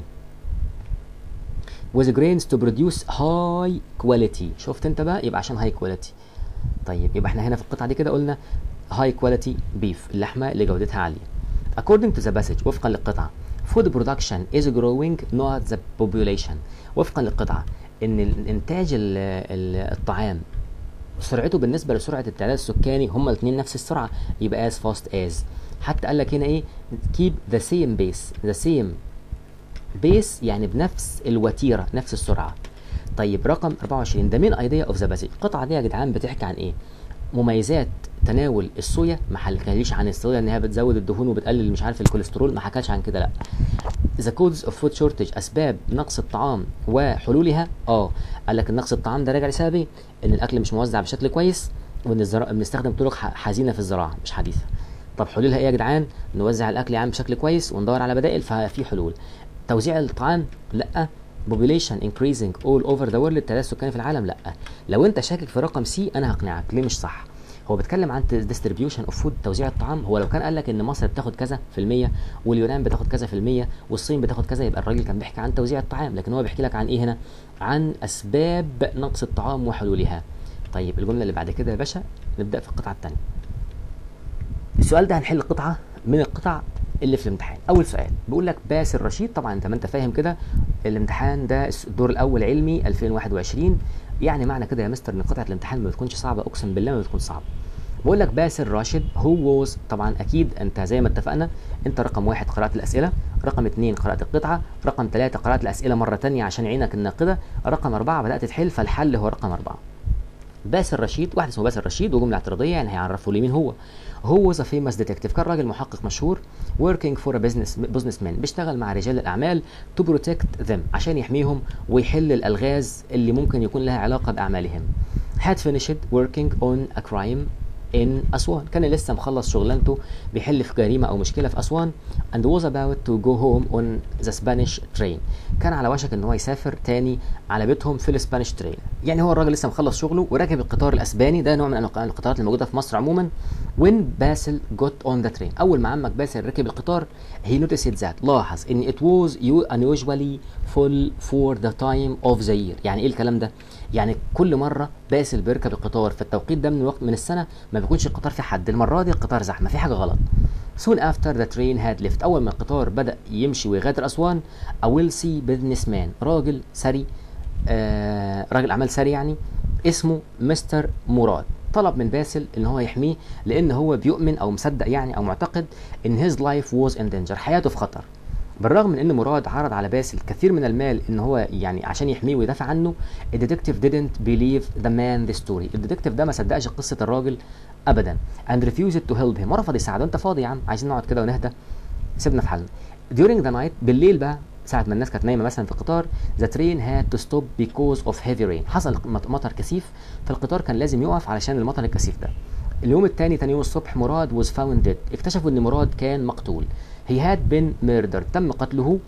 with grains to produce high quality شفت انت بقى يبقى عشان high quality طيب يبقى احنا هنا في القطعه دي كده قلنا high quality beef اللحمه اللي جودتها عاليه according to the passage وفقا للقطعه food production is growing not the population وفقا للقطعه ان الانتاج ال- ال- الطعام سرعته بالنسبه لسرعه التعداد السكاني هما الاثنين نفس السرعه يبقى as fast as حتى قال لك هنا ايه keep the same pace the same بيس يعني بنفس الوتيره نفس السرعه طيب رقم 24 ده مين ايديا اوف ذا باسج القطعه دي يا جدعان بتحكي عن ايه مميزات تناول الصويا ما حكاليش عن الصويا ان هي بتزود الدهون وبتقلل مش عارف الكوليسترول ما حكاش عن كده لا ذا كودز اوف فود شورتج اسباب نقص الطعام وحلولها اه قال لك نقص الطعام ده راجع لسبب ايه ان الاكل مش موزع بشكل كويس وان الزراعه بنستخدم طرق ح- حزينه في الزراعه مش حديثه طب حلولها ايه يا جدعان نوزع الاكل يا عم بشكل كويس وندور على بدائل ففي حلول توزيع الطعام لا population increasing all over the world التلوث السكاني في العالم لا لو انت شاكك في رقم سي انا هقنعك ليه مش صح هو بيتكلم عن distribution اوف فود توزيع الطعام هو لو كان قال لك ان مصر بتاخد كذا في المية واليونان بتاخد كذا في المية والصين بتاخد كذا يبقى الراجل كان بيحكي عن توزيع الطعام لكن هو بيحكي لك عن ايه هنا عن اسباب نقص الطعام وحلولها طيب الجمله اللي بعد كده يا باشا نبدا في القطعه الثانيه السؤال ده هنحل قطعه من القطع اللي في الامتحان اول سؤال بيقول لك باسل رشيد طبعا انت ما انت فاهم كده الامتحان ده الدور الاول علمي 2021 يعني معنى كده يا مستر ان قطعه الامتحان ما بتكونش صعبه اقسم بالله ما بتكون صعبه بقول لك باسل راشد هو ووز طبعا اكيد انت زي ما اتفقنا انت رقم واحد قرات الاسئله رقم اثنين قرات القطعه رقم ثلاثه قرات الاسئله مره ثانيه عشان عينك الناقده رقم اربعه بدات تحل فالحل هو رقم اربعه باسل رشيد واحد اسمه باسل رشيد وجمله اعتراضيه يعني هيعرفوا لي مين هو هو was a famous detective كان راجل محقق مشهور working for a business businessman بيشتغل مع رجال الاعمال to protect them عشان يحميهم ويحل الالغاز اللي ممكن يكون لها علاقه باعمالهم had finished working on a crime in أسوان كان لسه مخلص شغلانته بيحل في جريمة أو مشكلة في أسوان and was about to go home on the Spanish train كان على وشك إن هو يسافر تاني على بيتهم في الاسبانيش ترين يعني هو الراجل لسه مخلص شغله وراكب القطار الأسباني ده نوع من أنواع القطارات الموجودة في مصر عموما when باسل got on the train أول ما عمك باسل ركب القطار he noticed that لاحظ إن it was unusually full for the time of the year يعني إيه الكلام ده؟ يعني كل مره باسل بيركب القطار في التوقيت ده من الوقت من السنه ما بيكونش القطار في حد المره دي القطار زحمه في حاجه غلط soon after the train had left اول ما القطار بدا يمشي ويغادر اسوان a wealthy businessman راجل ثري آه راجل اعمال ثري يعني اسمه مستر مراد طلب من باسل ان هو يحميه لان هو بيؤمن او مصدق يعني او معتقد ان his life was in danger حياته في خطر بالرغم من ان مراد عرض على باسل كثير من المال ان هو يعني عشان يحميه ويدافع عنه الديتكتيف didn't believe the man the story الديتكتيف ده ما صدقش قصه الراجل ابدا and refused to help him ورفض يساعده انت فاضي يا عم عايزين نقعد كده ونهدى سيبنا في حالنا during the night بالليل بقى ساعة ما الناس كانت نايمة مثلا في القطار the train had to stop because of heavy rain حصل مطر كثيف فالقطار كان لازم يقف علشان المطر الكثيف ده اليوم الثاني تاني يوم الصبح مراد was found dead اكتشفوا ان مراد كان مقتول he had been murdered تم قتله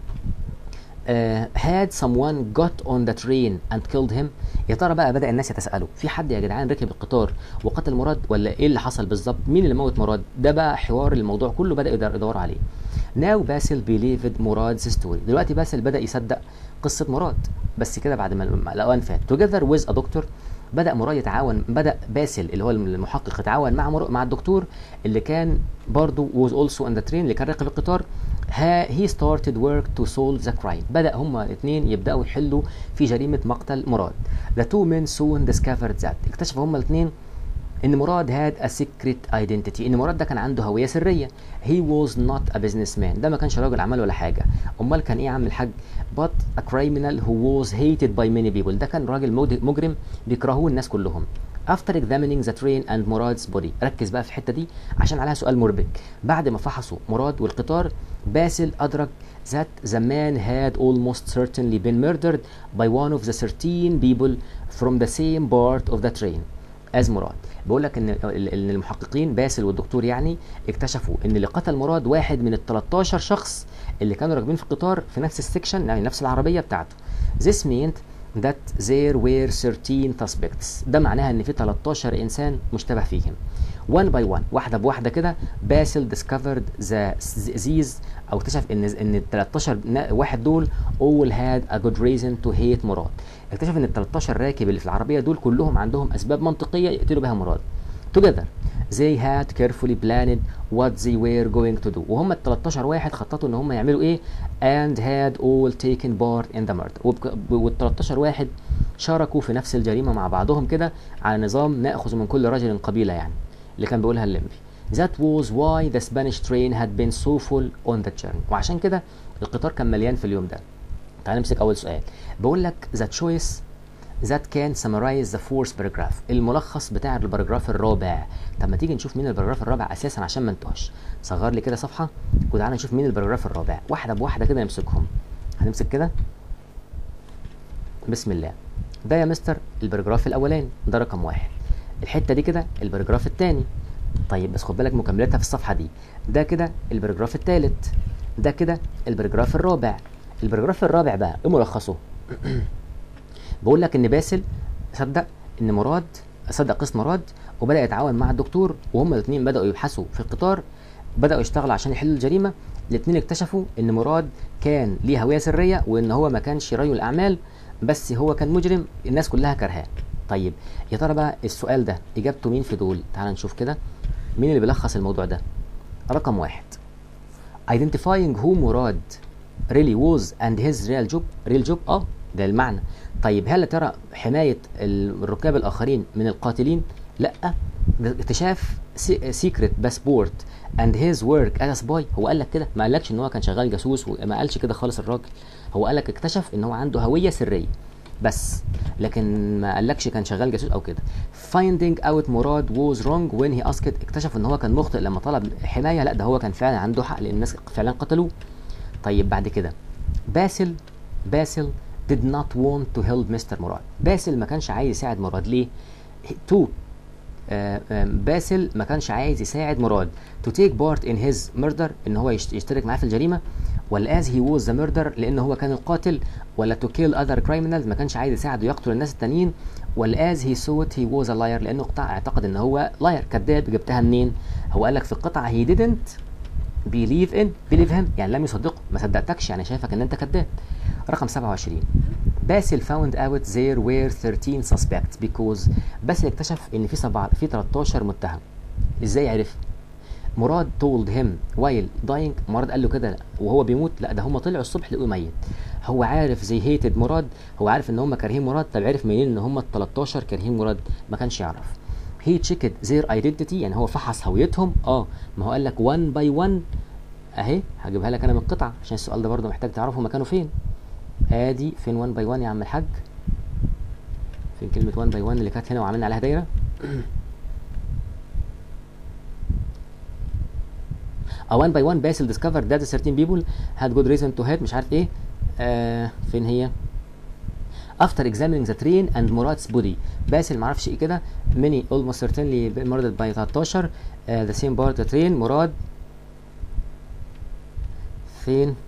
uh, had someone got on the train and killed him يا ترى بقى بدا الناس يتساءلوا في حد يا جدعان ركب القطار وقتل مراد ولا ايه اللي حصل بالظبط مين اللي موت مراد ده بقى حوار الموضوع كله بدا يدوروا عليه now باسل believed مراد's story دلوقتي باسل بدا يصدق قصه مراد بس كده بعد ما الاوان فات together with a doctor بدا مراد يتعاون بدا باسل اللي هو المحقق يتعاون مع مر... مع الدكتور اللي كان برضه was also on the train اللي كان راكب القطار he started work to solve the crime بدا هما الاثنين يبداوا يحلوا في جريمه مقتل مراد the two men soon discovered that اكتشفوا هما الاثنين ان مراد had a secret identity ان مراد ده كان عنده هويه سريه he was not a businessman ده ما كانش راجل اعمال ولا حاجه امال كان ايه يا عم الحاج but a criminal who was hated by many people ده كان راجل مجرم بيكرهوه الناس كلهم after examining the train and مراد's body ركز بقى في الحته دي عشان عليها سؤال مربك بعد ما فحصوا مراد والقطار باسل ادرك that the man had almost certainly been murdered by one of the 13 people from the same part of the train as مراد بيقول لك ان ان المحققين باسل والدكتور يعني اكتشفوا ان اللي قتل مراد واحد من ال 13 شخص اللي كانوا راكبين في القطار في نفس السكشن يعني نفس العربيه بتاعته This meant that there were 13 suspects ده معناها ان في 13 انسان مشتبه فيهم one by one واحده بواحده كده باسل discovered the these او اكتشف ان ان ال 13 واحد دول all had a good reason to hate مراد اكتشف ان ال 13 راكب اللي في العربيه دول كلهم عندهم اسباب منطقيه يقتلوا بها مراد together they had carefully planned what they were going to do وهم ال 13 واحد خططوا ان هم يعملوا ايه and had all taken part in the murder وال 13 واحد شاركوا في نفس الجريمه مع بعضهم كده على نظام ناخذ من كل رجل قبيله يعني اللي كان بيقولها الليمبي That was why the Spanish train had been so full on the journey وعشان كده القطار كان مليان في اليوم ده تعال نمسك اول سؤال بقول لك the choice that can summarize the fourth paragraph الملخص بتاع الباراجراف الرابع طب ما تيجي نشوف مين الباراجراف الرابع اساسا عشان ما انتهش صغر لي كده صفحه وتعالى نشوف مين الباراجراف الرابع واحده بواحده كده نمسكهم هنمسك كده بسم الله ده يا مستر الباراجراف الاولاني ده رقم واحد الحته دي كده الباراجراف الثاني طيب بس خد بالك مكملتها في الصفحه دي ده كده البراجراف الثالث ده كده البراجراف الرابع البراجراف الرابع بقى ايه ملخصه بقول لك ان باسل صدق ان مراد صدق قسم مراد وبدا يتعاون مع الدكتور وهما الاثنين بداوا يبحثوا في القطار بداوا يشتغلوا عشان يحلوا الجريمه الاثنين اكتشفوا ان مراد كان ليه هويه سريه وان هو ما كانش رجل اعمال بس هو كان مجرم الناس كلها كرهاه طيب يا ترى بقى السؤال ده اجابته مين في دول تعال نشوف كده مين اللي بيلخص الموضوع ده رقم واحد identifying who مراد really was and his real job real job اه ده المعنى طيب هل يا ترى حماية الركاب الآخرين من القاتلين؟ لا ده اكتشاف سيكريت باسبورت اند هيز ورك از سباي هو قال لك كده ما قالكش ان هو كان شغال جاسوس وما قالش كده خالص الراجل هو قال لك اكتشف ان هو عنده هويه سريه بس لكن ما قالكش كان شغال جاسوس او كده finding out مراد was wrong when he asked اكتشف ان هو كان مخطئ لما طلب حمايه لا ده هو كان فعلا عنده حق لان الناس فعلا قتلوه طيب بعد كده باسل باسل did not want to help مستر مراد باسل ما كانش عايز يساعد مراد ليه تو آه باسل ما كانش عايز يساعد مراد to take part in his murder ان هو يشترك معاه في الجريمه ولا as he was the murderer لان هو كان القاتل ولا to kill other criminals ما كانش عايز يساعده يقتل الناس التانيين ولا as he thought he was a liar لانه اعتقد ان هو liar كذاب جبتها منين هو قال لك في القطعه he didn't believe in believe him يعني لم يصدقه ما صدقتكش يعني شايفك ان انت كذاب رقم 27 باسل found out there were 13 suspects because باسل اكتشف ان في سبعة في 13 متهم ازاي عرف مراد told him while dying مراد قال له كده وهو بيموت لا ده هم طلعوا الصبح لقوه ميت هو عارف زي هيتد مراد هو عارف ان هم كارهين مراد طب عرف منين ان هم ال 13 كارهين مراد ما كانش يعرف هي تشيكد زير ايدنتيتي يعني هو فحص هويتهم اه ما هو قال لك 1 باي 1 اهي هجيبها لك انا من القطعه عشان السؤال ده برضه محتاج تعرفوا مكانه فين ادي فين 1 باي 1 يا عم الحاج فين كلمه 1 باي 1 اللي كانت هنا وعملنا عليها دايره A one by one Basil discovered that certain people had good reason to hate مش عارف ايه آه فين هي after examining the train and Murad's body باسل معرفش ايه كده many almost certainly murdered by 13 uh, the same part the train مراد فين بيقول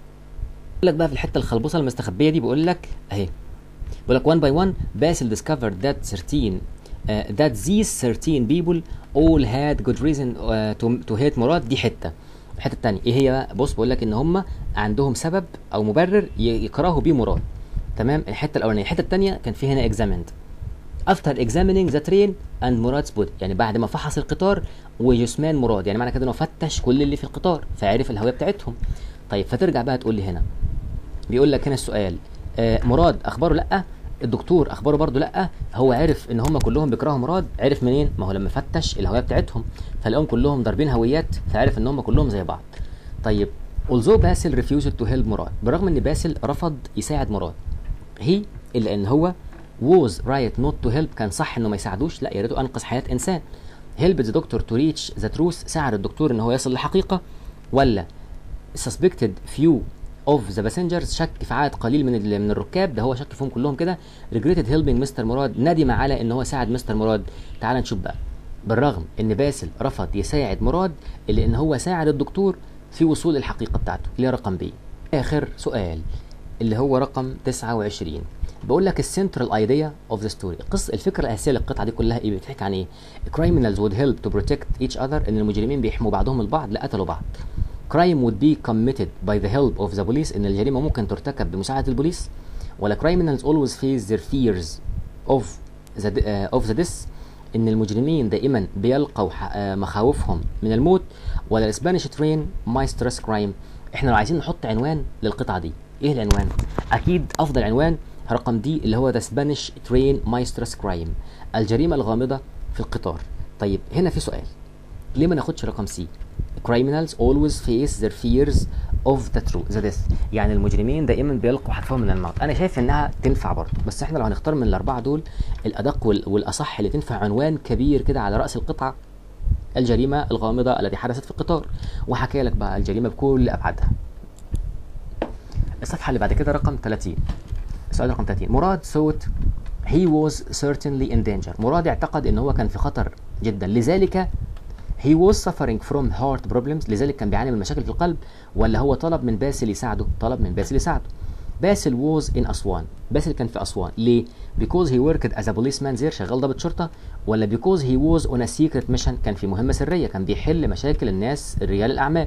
لك بقى في الحته الخلبوصه المستخبيه دي بيقول لك اهي بيقول لك 1 by 1 باسل discovered that 13 uh, that these 13 people all had good reason uh, to, to hate مراد دي حته الحته الثانيه ايه هي بقى بص بقول لك ان هم عندهم سبب او مبرر يكرهوا بيه مراد تمام الحته الاولانيه الحته الثانيه كان في هنا examined after examining the train and مراد's body يعني بعد ما فحص القطار وجثمان مراد يعني معنى كده انه فتش كل اللي في القطار فعرف الهويه بتاعتهم طيب فترجع بقى تقول لي هنا بيقول لك هنا السؤال آه مراد اخباره لا الدكتور اخباره برضه لا هو عرف ان هم كلهم بيكرهوا مراد عرف منين ما هو لما فتش الهويه بتاعتهم فلقاهم كلهم ضاربين هويات فعرف ان هم كلهم زي بعض طيب although باسل refused to help مراد بالرغم ان باسل رفض يساعد مراد هي الا ان هو was right not to help كان صح انه ما يساعدوش لا يا ريته انقذ حياه انسان help the doctor to reach the truth ساعد الدكتور ان هو يصل للحقيقه ولا suspected few of the passengers شك في عدد قليل من من الركاب ده هو شك فيهم كلهم كده regretted helping مستر مراد ندم على ان هو ساعد مستر مراد تعال نشوف بقى بالرغم ان باسل رفض يساعد مراد الا ان هو ساعد الدكتور في وصول الحقيقه بتاعته اللي هي رقم بي اخر سؤال اللي هو رقم 29 بقول لك السنترال ايديا اوف ذا ستوري القصه الفكره الاساسيه للقطعه دي كلها ايه بتحكي عن ايه criminals would help to protect each other ان المجرمين بيحموا بعضهم البعض لا قتلوا بعض crime would be committed by the help of the police ان الجريمه ممكن ترتكب بمساعده البوليس ولا criminals always face their fears of the uh, of the death ان المجرمين دائما بيلقوا مخاوفهم من الموت ولا الاسبانيش ترين ماي ستريس كرايم احنا لو عايزين نحط عنوان للقطعه دي ايه العنوان اكيد افضل عنوان رقم دي اللي هو ذا سبانيش ترين ماي ستريس كرايم الجريمه الغامضه في القطار طيب هنا في سؤال ليه ما ناخدش رقم سي criminals always face their fears of the truth the death يعني المجرمين دائما بيلقوا حتفهم من الموت انا شايف انها تنفع برضه بس احنا لو هنختار من الاربعه دول الادق والاصح اللي تنفع عنوان كبير كده على راس القطعه الجريمه الغامضه التي حدثت في القطار وحكى لك بقى الجريمه بكل ابعادها الصفحه اللي بعد كده رقم 30 السؤال رقم 30 مراد صوت he was certainly in danger مراد اعتقد ان هو كان في خطر جدا لذلك he was suffering from heart problems لذلك كان بيعاني من مشاكل في القلب ولا هو طلب من باسل يساعده طلب من باسل يساعده باسل was in أسوان باسل كان في أسوان ليه because he worked as a policeman there شغال ضابط شرطة ولا because he was on a secret mission كان في مهمة سرية كان بيحل مشاكل الناس رجال الأعمال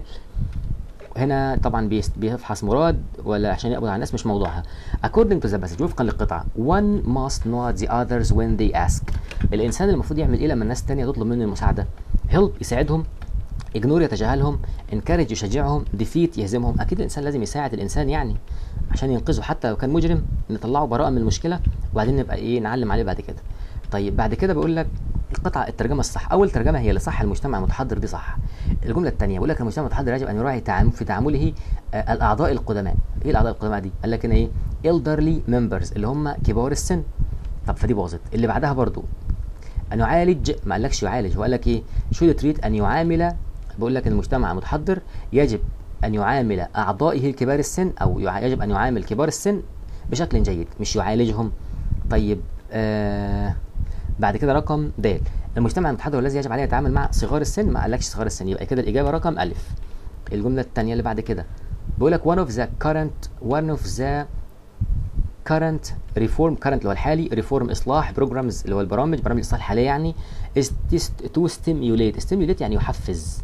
هنا طبعا بيست- بيفحص مراد ولا عشان يقبض على الناس مش موضوعها according to the passage وفقا للقطعة one must not the others when they ask الإنسان المفروض يعمل إيه لما الناس التانية تطلب منه المساعدة help يساعدهم ignore يتجاهلهم encourage يشجعهم defeat يهزمهم أكيد الإنسان لازم يساعد الإنسان يعني عشان ينقذه حتى لو كان مجرم نطلعه براءة من المشكلة وبعدين نبقى إيه نعلم عليه بعد كده طيب بعد كده بيقول لك القطعة الترجمة الصح أول ترجمة هي اللي صح المجتمع المتحضر دي صح الجملة الثانية بيقول لك المجتمع المتحضر يجب أن يراعي تعامل في تعامله آه، الأعضاء القدماء إيه الأعضاء القدماء دي؟ قال لك هنا إيه elderly members اللي هم كبار السن طب فدي باظت اللي بعدها برضو أن يعالج ما قالكش يعالج هو قال لك إيه should treat أن يعامل بيقول لك المجتمع المتحضر يجب أن يعامل أعضائه الكبار السن أو يع- يجب أن يعامل كبار السن بشكل جيد مش يعالجهم طيب آه بعد كده رقم د المجتمع المتحضر الذي يجب عليه يتعامل مع صغار السن ما قالكش صغار السن يبقى كده الإجابة رقم ألف الجملة الثانية اللي بعد كده بيقول لك one of the current one of the current reform current اللي هو الحالي reform اصلاح programs اللي هو البرامج برامج الاصلاح الحاليه يعني is tis- to stimulate stimulate يعني يحفز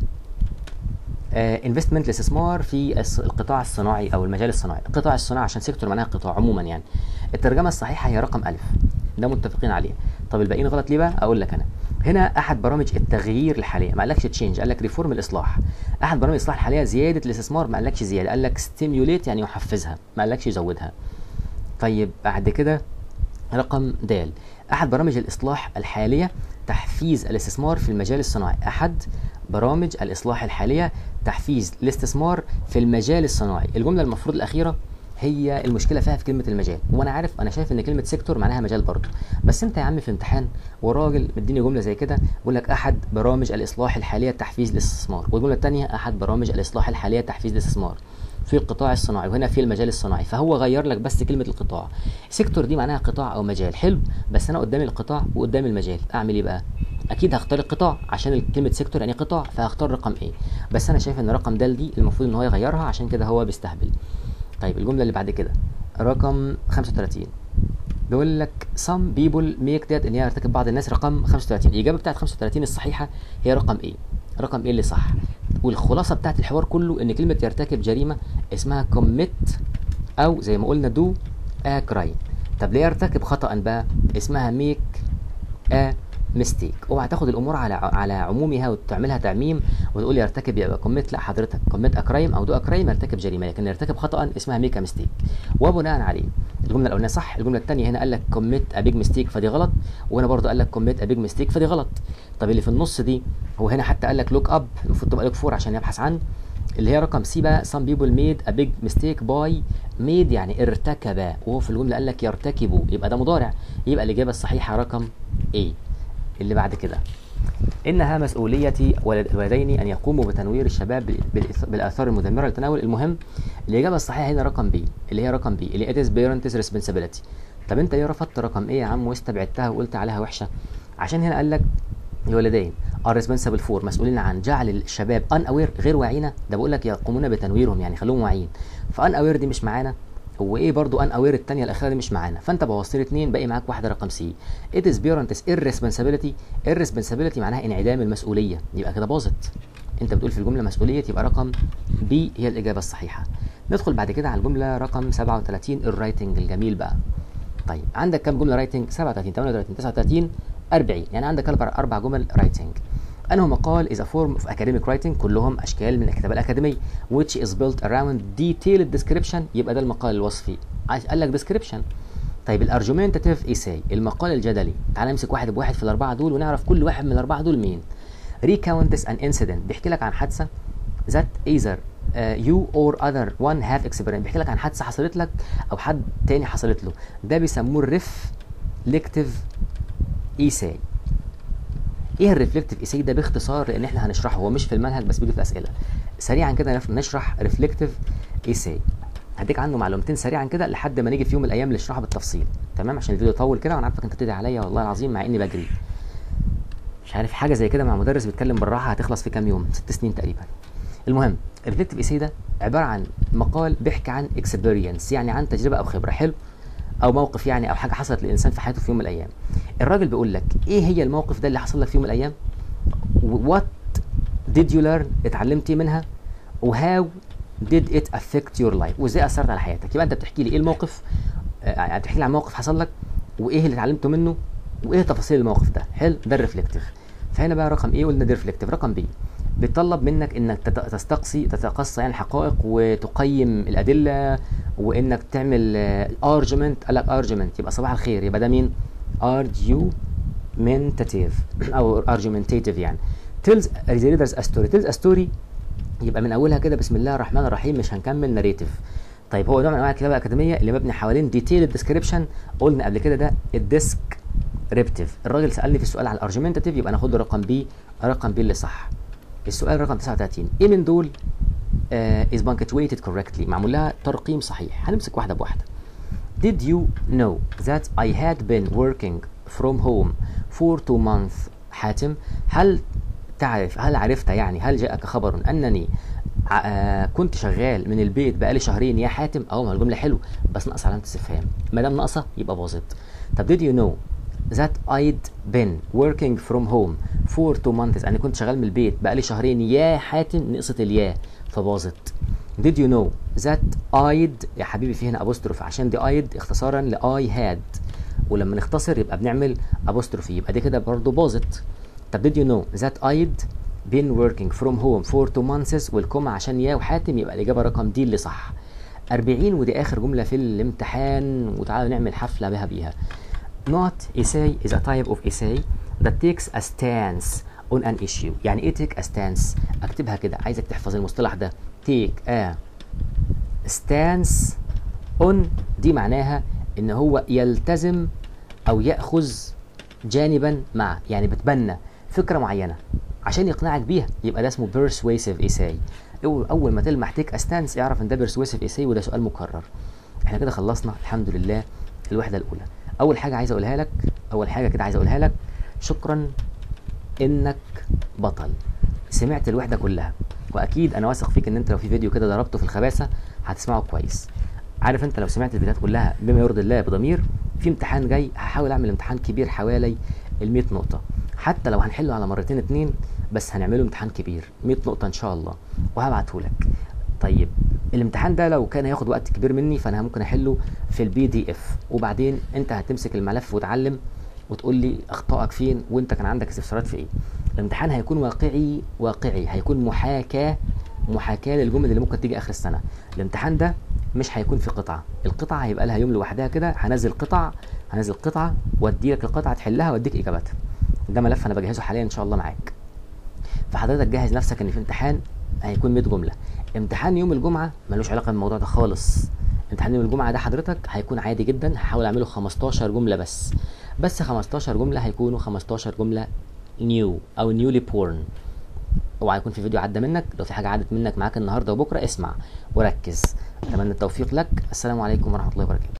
انفستمنت الاستثمار في الص- القطاع الصناعي او المجال الصناعي القطاع الصناعي عشان سيكتور معناها قطاع عموما يعني الترجمه الصحيحه هي رقم ألف ده متفقين عليه طب الباقيين غلط ليه بقى اقول لك انا هنا احد برامج التغيير الحاليه ما قالكش تشينج قال لك ريفورم الاصلاح احد برامج الاصلاح الحاليه زياده الاستثمار ما قالكش زياده قال لك ستيميوليت يعني يحفزها ما قالكش يزودها طيب بعد كده رقم د احد برامج الاصلاح الحاليه تحفيز الاستثمار في المجال الصناعي احد برامج الاصلاح الحاليه تحفيز الاستثمار في المجال الصناعي الجمله المفروض الاخيره هي المشكله فيها في كلمه المجال وانا عارف انا شايف ان كلمه سيكتور معناها مجال برضه بس انت يا عم في امتحان وراجل مديني جمله زي كده بيقول لك احد برامج الاصلاح الحاليه تحفيز الاستثمار والجمله الثانيه احد برامج الاصلاح الحاليه تحفيز الاستثمار في القطاع الصناعي وهنا في المجال الصناعي فهو غير لك بس كلمه القطاع سيكتور دي معناها قطاع او مجال حلو بس انا قدامي القطاع وقدامي المجال اعمل ايه بقى اكيد هختار القطاع عشان كلمه سيكتور يعني قطاع فهختار رقم ايه بس انا شايف ان رقم د دي المفروض ان هو يغيرها عشان كده هو بيستهبل طيب الجمله اللي بعد كده رقم 35 بيقول لك some people make that ان هي يرتكب بعض الناس رقم 35 الاجابه بتاعت 35 الصحيحه هي رقم ايه رقم ايه اللي صح والخلاصه بتاعت الحوار كله ان كلمه يرتكب جريمه اسمها commit او زي ما قلنا do a crime طب ليه يرتكب خطا بقى اسمها make a ميستيك اوعى تاخد الامور على على عمومها وتعملها تعميم وتقول يرتكب يبقى كوميت لا حضرتك كوميت اكرايم او دو اكرايم يرتكب جريمه لكن يرتكب خطا اسمها ميكا ميستيك وبناء عليه الجمله الاولانيه صح الجمله الثانيه هنا قال لك كوميت ا بيج ميستيك فدي غلط وهنا برضه قال لك كوميت ا بيج ميستيك فدي غلط طب اللي في النص دي هو هنا حتى قال لك لوك اب المفروض تبقى لوك فور عشان يبحث عن اللي هي رقم سي بقى some people made a big mistake by made يعني ارتكب وهو في الجمله قال لك يرتكبوا يبقى ده مضارع يبقى الاجابه الصحيحه رقم A اللي بعد كده إنها مسؤولية ولد- الوالدين أن يقوموا بتنوير الشباب بال- بالإث- بالآثار المدمرة للتناول المهم الإجابة الصحيحة هنا رقم بي اللي هي رقم بي اللي it is parents responsibility طب أنت ليه رفضت رقم إيه يا عم واستبعدتها وقلت عليها وحشة عشان هنا قال لك الوالدين are responsible for مسؤولين عن جعل الشباب ان اوير غير واعيين ده بقول لك يقومون بتنويرهم يعني خلوهم واعيين فان اوير دي مش معانا هو ايه برضو ان اوير الثانيه الاخيره دي مش معانا فانت بوظت لي اثنين باقي معاك واحده رقم سي it is parents irresponsibility irresponsibility معناها انعدام المسؤوليه يبقى كده باظت انت بتقول في الجمله مسؤوليه يبقى رقم بي هي الاجابه الصحيحه ندخل بعد كده على الجمله رقم 37 الرايتنج الجميل بقى طيب عندك كام جمله رايتنج 37 38 39 40 يعني عندك اربع اربع جمل رايتنج انه مقال is a form of academic writing كلهم اشكال من الكتابه الاكاديميه which is built around detailed description يبقى ده المقال الوصفي عايز- قال لك description طيب الارجومنتاتيف ايساي المقال الجدلي تعال نمسك واحد بواحد في الاربعه دول ونعرف كل واحد من الاربعه دول مين recounts an incident بيحكي لك عن حادثه that either uh, you or other one have experienced بيحكي لك عن حادثه حصلت لك او حد تاني حصلت له ده بيسموه الريفلكتيف ايساي ايه الريفلكتيف ايساي ده باختصار لان احنا هنشرحه هو مش في المنهج بس بيجي في الاسئله سريعا كده نف- نشرح ريفلكتيف ايساي هديك عنه معلومتين سريعا كده لحد ما نيجي في يوم من الايام نشرحه بالتفصيل تمام عشان الفيديو يطول كده وانا عارفك انت بتدعي عليا والله العظيم مع اني بجري مش عارف حاجه زي كده مع مدرس بيتكلم بالراحه هتخلص في كام يوم ست سنين تقريبا المهم الريفلكتيف ايسي ده عباره عن مقال بيحكي عن اكسبيرينس يعني عن تجربه او خبره حلو او موقف يعني او حاجه حصلت للانسان في حياته في يوم من الايام الراجل بيقول لك ايه هي الموقف ده اللي حصل لك في يوم من الايام وات did you learn اتعلمت ايه منها وهاو did it affect your life وازاي اثرت على حياتك يبقى انت بتحكي لي ايه الموقف آه، يعني بتحكي لي عن موقف حصل لك وايه اللي اتعلمته منه وايه تفاصيل الموقف ده حلو ده الريفلكتيف فهنا بقى رقم ايه قلنا ده ريفلكتيف رقم بي بيطلب منك انك تت- تستقصي تتقصى يعني الحقائق وتقيم الادله وانك تعمل ارجمنت قال لك ارجمنت يبقى صباح الخير يبقى ده مين argumentative او argumentative يعني tells the readers a story tells a story يبقى من اولها كده بسم الله الرحمن الرحيم مش هنكمل ناريتيف طيب هو نوع من انواع الكتابه الاكاديميه اللي مبني حوالين ديتيل ديسكريبشن قلنا قبل كده ده الديسك ريبتيف الراجل سالني في السؤال على الارجمنتاتيف يبقى ناخد له رقم بي رقم بي اللي صح السؤال رقم 39 ايه من دول uh, is punctuated correctly معمول لها ترقيم صحيح هنمسك واحده بواحده Did you know that I had been working from home for two months حاتم هل تعرف هل عرفت يعني هل جاءك خبر انني ع- آه كنت شغال من البيت بقالي شهرين يا حاتم اه ما الجمله حلو بس ناقصه علامه استفهام ما دام ناقصه يبقى باظت طب did you know that I'd been working from home for two months انا كنت شغال من البيت بقالي شهرين يا حاتم نقصت اليا فباظت Did you know that I'd يا حبيبي في هنا apostrophe عشان دي I'd اختصارا ل I had ولما نختصر يبقى بنعمل apostrophe يبقى دي كده برضو باظت طب did you know that I'd been working from home for two months والكومة عشان يا وحاتم يبقى الإجابة رقم دي اللي صح 40 ودي آخر جملة في الامتحان وتعالوا نعمل حفلة بها بيها Not essay is a type of essay that takes a stance on an issue يعني ايه take a stance اكتبها كده عايزك تحفظ المصطلح ده take a stance on دي معناها ان هو يلتزم او ياخذ جانبا مع يعني بتبنى فكره معينه عشان يقنعك بيها يبقى ده اسمه persuasive essay اول أول ما تلمح تيك استانس اعرف ان ده persuasive essay وده سؤال مكرر احنا كده خلصنا الحمد لله الوحده الاولى اول حاجه عايز اقولها لك اول حاجه كده عايز اقولها لك شكرا انك بطل سمعت الوحده كلها واكيد انا واثق فيك ان انت لو في فيديو كده ضربته في الخباثه هتسمعه كويس عارف انت لو سمعت الفيديوهات كلها بما يرضي الله بضمير في امتحان جاي هحاول اعمل امتحان كبير حوالي ال 100 نقطه حتى لو هنحله على مرتين اتنين بس هنعمله امتحان كبير 100 نقطه ان شاء الله وهبعته لك طيب الامتحان ده لو كان هياخد وقت كبير مني فانا ممكن احله في البي دي اف وبعدين انت هتمسك الملف وتعلم وتقول لي اخطائك فين وانت كان عندك استفسارات في ايه الامتحان هيكون واقعي واقعي هيكون محاكاه محاكاه للجمل اللي ممكن تيجي اخر السنه الامتحان ده مش هيكون في قطعه القطعه هيبقى لها يوم لوحدها كده هنزل قطع هنزل قطعه وادي لك القطعه تحلها واديك اجابتها ده ملف انا بجهزه حاليا ان شاء الله معاك فحضرتك جهز نفسك ان في امتحان هيكون 100 جمله امتحان يوم الجمعه ملوش علاقه بالموضوع ده خالص امتحان يوم الجمعه ده حضرتك هيكون عادي جدا هحاول اعمله 15 جمله بس بس 15 جمله هيكونوا 15 جمله نيو او نيولي بورن اوعى يكون في فيديو عدى منك لو في حاجه عدت منك معاك النهارده وبكره اسمع وركز اتمنى التوفيق لك السلام عليكم ورحمه الله وبركاته